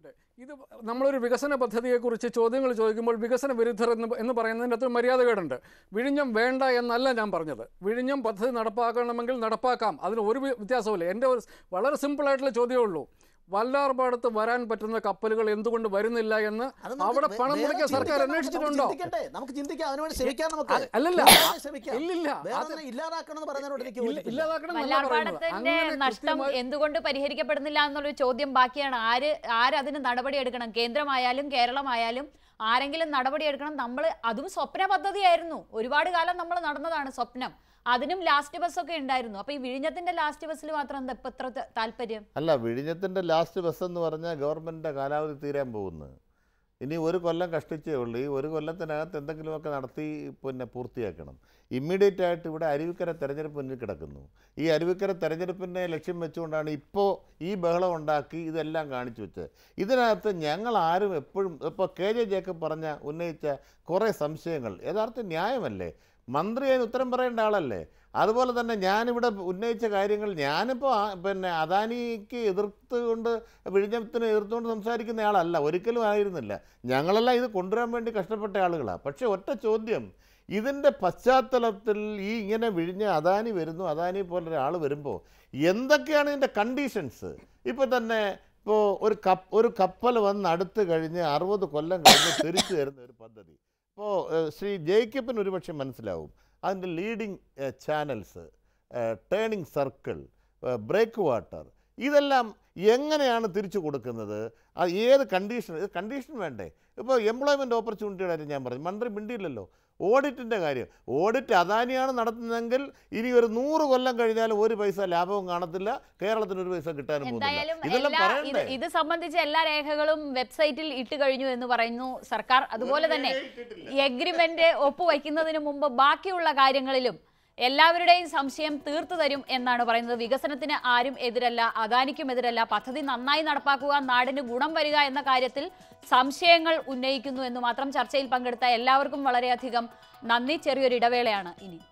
ഇത് നമ്മളൊരു വികസന പദ്ധതിയെക്കുറിച്ച് ചോദ്യങ്ങൾ ചോദിക്കുമ്പോൾ വികസന വിരുദ്ധർ എന്ന് എന്ന് പറയുന്നതിൻ്റെ അത്ര മര്യാദകേടുണ്ട് വിഴിഞ്ഞം വേണ്ട എന്നല്ല ഞാൻ പറഞ്ഞത് വിഴിഞ്ഞം പദ്ധതി നടപ്പാക്കണമെങ്കിൽ നടപ്പാക്കാം അതിന് ഒരു വി- വ്യത്യാസവുമില്ല എൻ്റെ ഒരു വളരെ സിമ്പിളായിട്ടുള്ള ചോദ്യമേ ഉള്ളൂ വല്ലാർപാടത്ത് വരാൻ പറ്റുന്ന കപ്പലുകൾ എന്തുകൊണ്ട് വരുന്നില്ല എന്ന് അത് നമുക്ക് അവിടെ വേ- പണം വേറെ മുടക്കിയ സർക്കാർ ചിന്തിക്കാൻ നമുക്ക് അന്വേഷിച്ചിട്ടുണ്ടോ ചിന്തിക്കണ്ടേ? നമുക്ക് ചിന്തിക്കാം അതിനുവേണ്ടി ശ്രമിക്കാം നമുക്ക് അ- അല്ലല്ല. അതിനുവേണ്ടി ശ്രമിക്കാം. ഇല്ലില്ല. വേറെ അത് ഒന്നും ഇല്ലാതാക്കണം എന്ന് പറയുന്നതിനോട് എനിക്ക് ഇല്ല- യോജിപ്പില്ല. ഇല്ലാതാക്കണം എന്നല്ല പറയുന്നത്. വല്ലാർപാടത്തിന്റെ അങ്ങനെ നഷ്ടം കൃത്യമായി- എന്തുകൊണ്ട് പരിഹരിക്കപ്പെടുന്നില്ല എന്നുള്ളൊരു ചോദ്യം ബാക്കിയാണ് ആര് ആരതിന് നടപടിയെടുക്കണം കേന്ദ്രമായാലും കേരളമായാലും ആരെങ്കിലും നടപടിയെടുക്കണം നമ്മൾ അതും സ്വപ്ന പദ്ധതിയായിരുന്നു ഒരുപാട് കാലം നമ്മൾ നടന്നതാണ് സ്വപ്നം അതിനും ലാസ്റ്റ് ബസ് ഒക്കെ ഉണ്ടായിരുന്നു അപ്പൊ ഈ വിഴിഞ്ഞത്തിന്റെ ലാസ്റ്റ് ബസ്സിൽ മാത്രം എന്താ ഇപ്പൊ ഇത്ര ത- താല്പര്യം അല്ല വിഴിഞ്ഞത്തിൻ്റെ ലാസ്റ്റ് ബസ് എന്ന് പറഞ്ഞാൽ ഗവൺമെൻറ്റിൻ്റെ കാലാവധി തീരാൻ പോകുന്നു ഇനി ഒരു കൊല്ലം കഷ്ടിച്ചേ ഉള്ളൂ ഈ ഒരു കൊല്ലത്തിനകത്ത് എന്തെങ്കിലുമൊക്കെ നടത്തി പിന്നെ പൂർത്തിയാക്കണം ഇമ്മീഡിയറ്റ് ആയിട്ട് ഇവിടെ അരുവിക്കര തെരഞ്ഞെടുപ്പ് മുന്നിൽ കിടക്കുന്നു ഈ അരുവിക്കര തെരഞ്ഞെടുപ്പിനെ ലക്ഷ്യം വെച്ചുകൊണ്ടാണ് ഇപ്പോൾ ഈ ബഹളം ഉണ്ടാക്കി ഇതെല്ലാം കാണിച്ചു വെച്ചത് ഇതിനകത്ത് ഞങ്ങൾ ആരും എപ്പോഴും ഇപ്പോൾ കെ ജെ ജേക്കബ് പറഞ്ഞ ഉന്നയിച്ച കുറേ സംശയങ്ങൾ യഥാർത്ഥ ന്യായമല്ലേ മന്ത്രി അതിന് ഉത്തരം പറയേണ്ട ആളല്ലേ അതുപോലെ തന്നെ ഞാനിവിടെ ഉന്നയിച്ച കാര്യങ്ങൾ ഞാനിപ്പോൾ ആ- പിന്നെ അദാനിക്ക് എതിർത്തുകൊണ്ട് വിഴിഞ്ഞത്തിന് എതിർത്തുകൊണ്ട് സംസാരിക്കുന്ന ആളല്ല ഒരിക്കലും ആയിരുന്നില്ല ഞങ്ങളെല്ലാം ഇത് കൊണ്ടുവരാൻ വേണ്ടി കഷ്ടപ്പെട്ട ആളുകളാണ് പക്ഷേ ഒറ്റ ചോദ്യം ഇതിൻ്റെ പശ്ചാത്തലത്തിൽ ഈ ഇങ്ങനെ വിഴിഞ്ഞ അദാനി വരുന്നു അദാനി പോലെ ഒരാൾ വരുമ്പോൾ എന്തൊക്കെയാണ് ഇതിൻ്റെ കണ്ടീഷൻസ് ഇപ്പോൾ തന്നെ ഇപ്പോൾ ഒരു കപ്പ് ഒരു കപ്പൽ വന്ന് അടുത്ത് കഴിഞ്ഞ് അറുപത് കൊല്ലം കഴിഞ്ഞ് തിരിച്ചു തരുന്ന ഒരു പദ്ധതി ഇപ്പോൾ ശ്രീ ജേക്കബിന് ഒരുപക്ഷെ മനസ്സിലാവും അതിൻ്റെ leading channels turning circle breakwater ഇതെല്ലാം എങ്ങനെയാണ് തിരിച്ചു കൊടുക്കുന്നത് അത് ഏത് കണ്ടീഷൻ ഇത് കണ്ടീഷൻ വേണ്ടേ ഇപ്പോൾ എംപ്ലോയ്മെൻറ്റ് ഓപ്പർച്യൂണിറ്റിയുടെ കാര്യം ഞാൻ പറഞ്ഞു മന്ത്രി മിണ്ടിയില്ലല്ലോ ഓഡിറ്റിൻ്റെ കാര്യം ഓഡിറ്റ് അദാനിയാണ് നടത്തുന്നതെങ്കിൽ ഇനി ഒരു നൂറ് കൊല്ലം കഴിഞ്ഞാലും ഒരു പൈസ ലാഭവും കാണത്തില്ല കേരളത്തിന് ഒരു പൈസ കിട്ടാനും എന്തായാലും പോകുന്നില്ല ഇതെല്ലാം എല്ലാ ഇത് പറയണ്ടേ ഇത് സംബന്ധിച്ച എല്ലാ രേഖകളും വെബ്സൈറ്റിൽ ഇട്ട് കഴിഞ്ഞു എന്ന് പറയുന്നു സർക്കാർ അതുപോലെ തന്നെ ഈ എഗ്രിമെന്റ് ഒപ്പുവയ്ക്കുന്നതിന് മുമ്പ് ബാക്കിയുള്ള കാര്യങ്ങളിലും എല്ലാവരുടെയും സംശയം തീർത്തു തരും എന്നാണ് പറയുന്നത് വികസനത്തിന് ആരും എതിരല്ല അദാനിക്കും എതിരല്ല പദ്ധതി നന്നായി നടപ്പാക്കുക നാടിന് ഗുണം വരിക എന്ന കാര്യത്തിൽ സംശയങ്ങൾ ഉന്നയിക്കുന്നു എന്ന് മാത്രം ചർച്ചയിൽ പങ്കെടുത്ത എല്ലാവർക്കും വളരെയധികം നന്ദി ചെറിയൊരു ഇടവേളയാണ് ഇനി